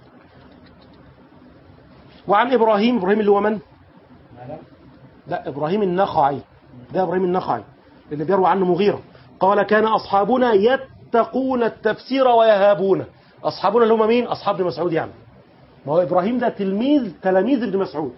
وعن ابراهيم ابراهيم اللي هو من لا ابراهيم النخعي ده ابراهيم النخعي اللي بيروي عنه مغيرة قال كان اصحابنا يتقون التفسير ويهابونه اصحابنا اللي هم مين اصحاب ابن مسعود يعني ما هو ابراهيم ده تلميذ تلاميذ ابن مسعود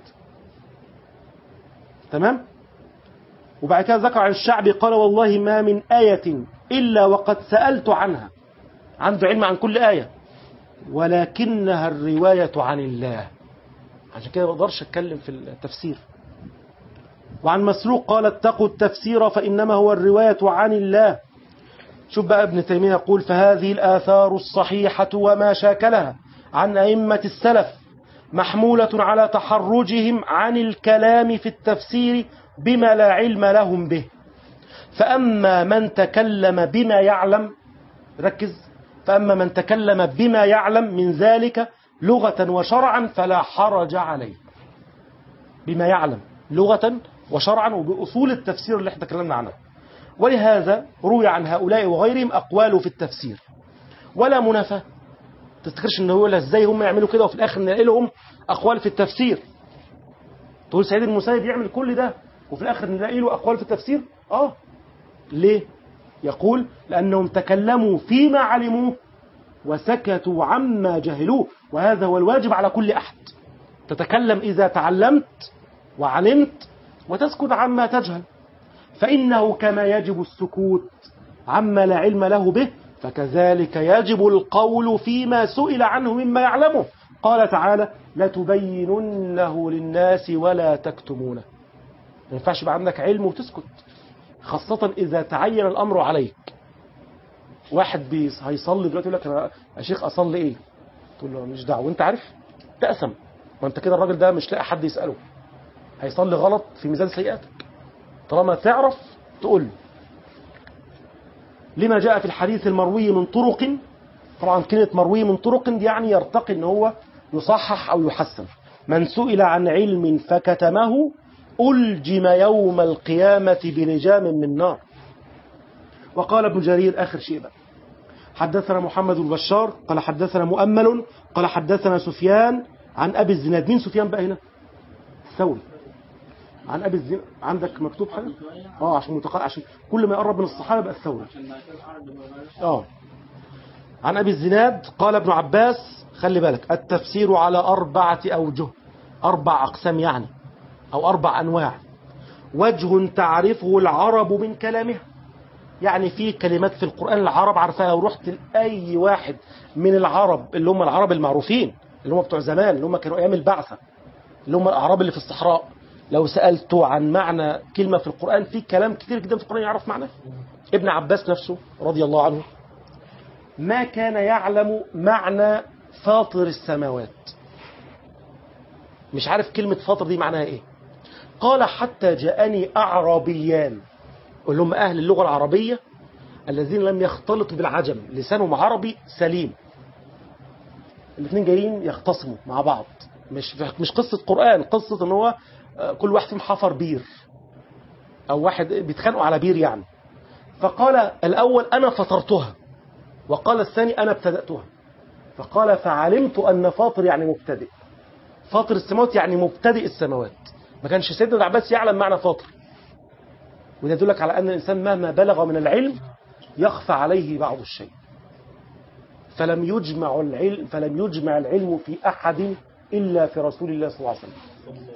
تمام وبعد كده ذكر عن الشعبي قال والله ما من آية إلا وقد سألت عنها عنده علم عن كل آية ولكنها الرواية عن الله عشان كده ما اقدرش اتكلم في التفسير وعن مسروق قال اتقوا التفسير فإنما هو الرواية عن الله شوف بقى ابن تيمية يقول فهذه الآثار الصحيحة وما شاكلها عن أئمة السلف محمولة على تحرجهم عن الكلام في التفسير بما لا علم لهم به فأما من تكلم بما يعلم ركز فأما من تكلم بما يعلم من ذلك لغة وشرعا فلا حرج عليه بما يعلم لغة وشرعا وبأصول التفسير اللي احنا تكلمنا عنها ولهذا روي عن هؤلاء وغيرهم أقوال في التفسير ولا منافاة تفتكرش ان هو ازاي هم يعملوا كده وفي الاخر نلاقي لهم اقوال في التفسير تقول سعيد المسيب يعمل كل ده وفي الاخر نلاقي له اقوال في التفسير اه ليه يقول لانهم تكلموا فيما علموه وسكتوا عما جهلوه وهذا هو الواجب على كل احد تتكلم اذا تعلمت وعلمت وتسكت عما تجهل فانه كما يجب السكوت عما لا علم له به فكذلك يجب القول فيما سئل عنه مما يعلمه قال تعالى لتبيننه للناس ولا تكتمونه ما ينفعش يبقى عندك علم وتسكت خاصة إذا تعين الأمر عليك واحد بيص- هيصلي دلوقتي يقول لك أنا يا شيخ أصلي إيه؟ تقول له مش دعوة وأنت عارف تأسم وأنت كده الراجل ده مش لاقي حد يسأله هيصلي غلط في ميزان سيئاتك طالما تعرف تقول له لما جاء في الحديث المروي من طرق طبعا كلمة مروي من طرق دي يعني يرتقي ان هو يصحح او يحسن من سئل عن علم فكتمه ألجم يوم القيامة بلجام من نار وقال ابن جرير آخر شيء بقى حدثنا محمد بن بشار قال حدثنا مؤمل قال حدثنا سفيان عن أبي الزناد مين سفيان بقى هنا الثوري عن أبي الزناد عندك مكتوب حاجة اه عشان متق... عشان كل ما يقرب من الصحابة يبقى الثوري عشان ما يكون عرض ما يغيرش اه عن أبي الزناد قال ابن عباس خلي بالك التفسير على أربعة أوجه أربع أقسام يعني أو أربع أنواع وجه تعرفه العرب من كلامها يعني في كلمات في القرآن العرب عارفاها ورحت لأي واحد من العرب اللي هم العرب المعروفين اللي هم بتوع زمان اللي هم كانوا أيام البعثة اللي هم الأعراب اللي في الصحراء لو سألته عن معنى كلمة في القرآن في كلام كتير جدا في القرآن يعرف معناه ابن عباس نفسه رضي الله عنه ما كان يعلم معنى فاطر السماوات مش عارف كلمة فاطر دي معناها ايه قال حتى جاءني أعرابيان اللي هم أهل اللغة العربية الذين لم يختلطوا بالعجم لسانهم عربي سليم الاثنين جايين يختصموا مع بعض مش مش قصة قرآن قصة ان هو آه، كل واحد فيهم حفر بير او واحد بيتخانقوا على بير يعني فقال الأول أنا فطرتها وقال الثاني أنا ابتدأتها فقال فعلمت أن فاطر يعني مبتدئ فاطر السماوات يعني مبتدئ السماوات ما كانش سيدنا ابن عباس يعلم معنى فاطر وده يدلك على أن الإنسان مهما بلغ من العلم يخفى عليه بعض الشيء فلم يجمع العلم فلم يجمع العلم في أحد إلا في رسول الله صلى الله عليه وسلم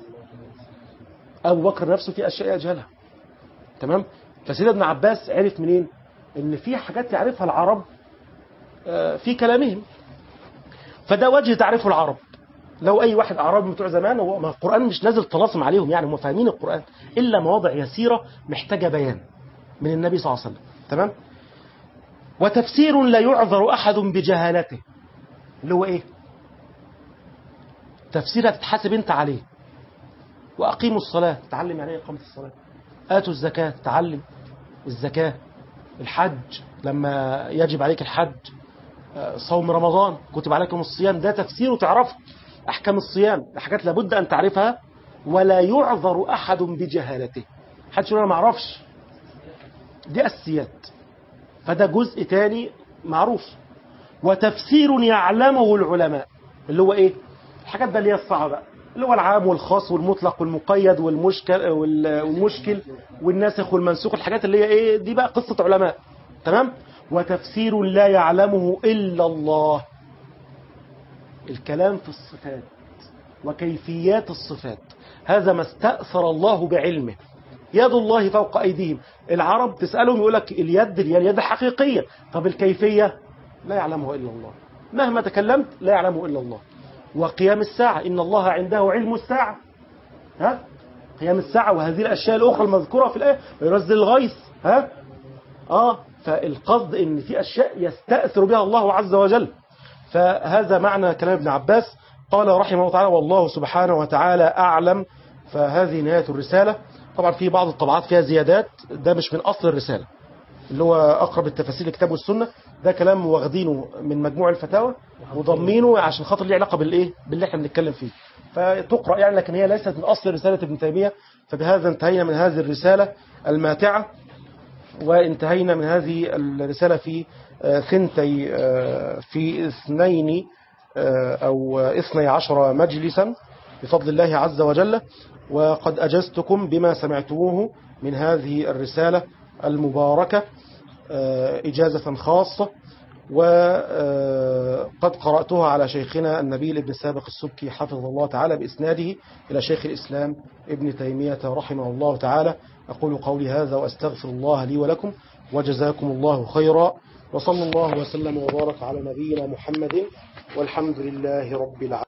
أبو بكر نفسه في أشياء يجهلها تمام فسيدنا ابن عباس عرف منين ان في حاجات يعرفها العرب آه، في كلامهم فده وجه تعرفه العرب لو اي واحد اعرابي من بتوع زمان هو ما القران مش نازل طلاسم عليهم يعني هم فاهمين القران الا مواضع يسيره محتاجه بيان من النبي صلى الله عليه وسلم تمام وتفسير لا يعذر احد بجهالته اللي هو ايه تفسير هتتحاسب انت عليه واقيموا الصلاه تعلم يعني ايه اقامه الصلاه اتوا الزكاه تعلم الزكاه الحج لما يجب عليك الحج آه، صوم رمضان كتب عليكم الصيام ده تفسير وتعرفه أحكام الصيام حاجات لابد أن تعرفها ولا يعذر أحد بجهالته حد يقول أنا ما أعرفش دي أساسيات فده جزء تاني معروف وتفسير يعلمه العلماء اللي هو إيه الحاجات بقى اللي هي الصعبة بقى اللي هو العام والخاص والمطلق والمقيد والمشكل وال- والمشكل والناسخ والمنسوخ الحاجات اللي هي ايه دي بقى قصة علماء تمام وتفسير لا يعلمه إلا الله الكلام في الصفات وكيفيات الصفات هذا ما استأثر الله بعلمه يد الله فوق أيديهم العرب تسألهم يقول لك اليد هي اليد الحقيقية طب الكيفية لا يعلمه إلا الله مهما تكلمت لا يعلمه إلا الله وقيام الساعة إن الله عنده علم الساعة ها قيام الساعة وهذه الأشياء الأخرى المذكورة في الآية وينزل الغيث ها آه فالقصد إن في أشياء يستأثر بها الله عز وجل فهذا معنى كلام ابن عباس قال رحمه الله تعالى والله سبحانه وتعالى أعلم فهذه نهاية الرسالة طبعا في بعض الطبعات فيها زيادات ده مش من أصل الرسالة اللي هو أقرب التفاسير الكتاب والسنة ده كلام واخدينه من مجموع الفتاوى وضمينه عشان خاطر ليه علاقة بالإيه باللي احنا بنتكلم فيه فتقرأ يعني لكن هي ليست من أصل رسالة ابن تيمية فبهذا انتهينا من هذه الرسالة الماتعة وانتهينا من هذه الرسالة في آه، ثنتي آه، في اثنين آه، أو اثني عشر مجلسا بفضل الله عز وجل وقد أجزتكم بما سمعتموه من هذه الرسالة المباركة آه، إجازة خاصة وقد قرأتها على شيخنا النبيل ابن السابق السبكي حفظه الله تعالى بإسناده إلى شيخ الإسلام ابن تيمية رحمه الله تعالى أقول قولي هذا وأستغفر الله لي ولكم وجزاكم الله خيرا وصلى الله وسلم وبارك على نبينا محمد والحمد لله رب العالمين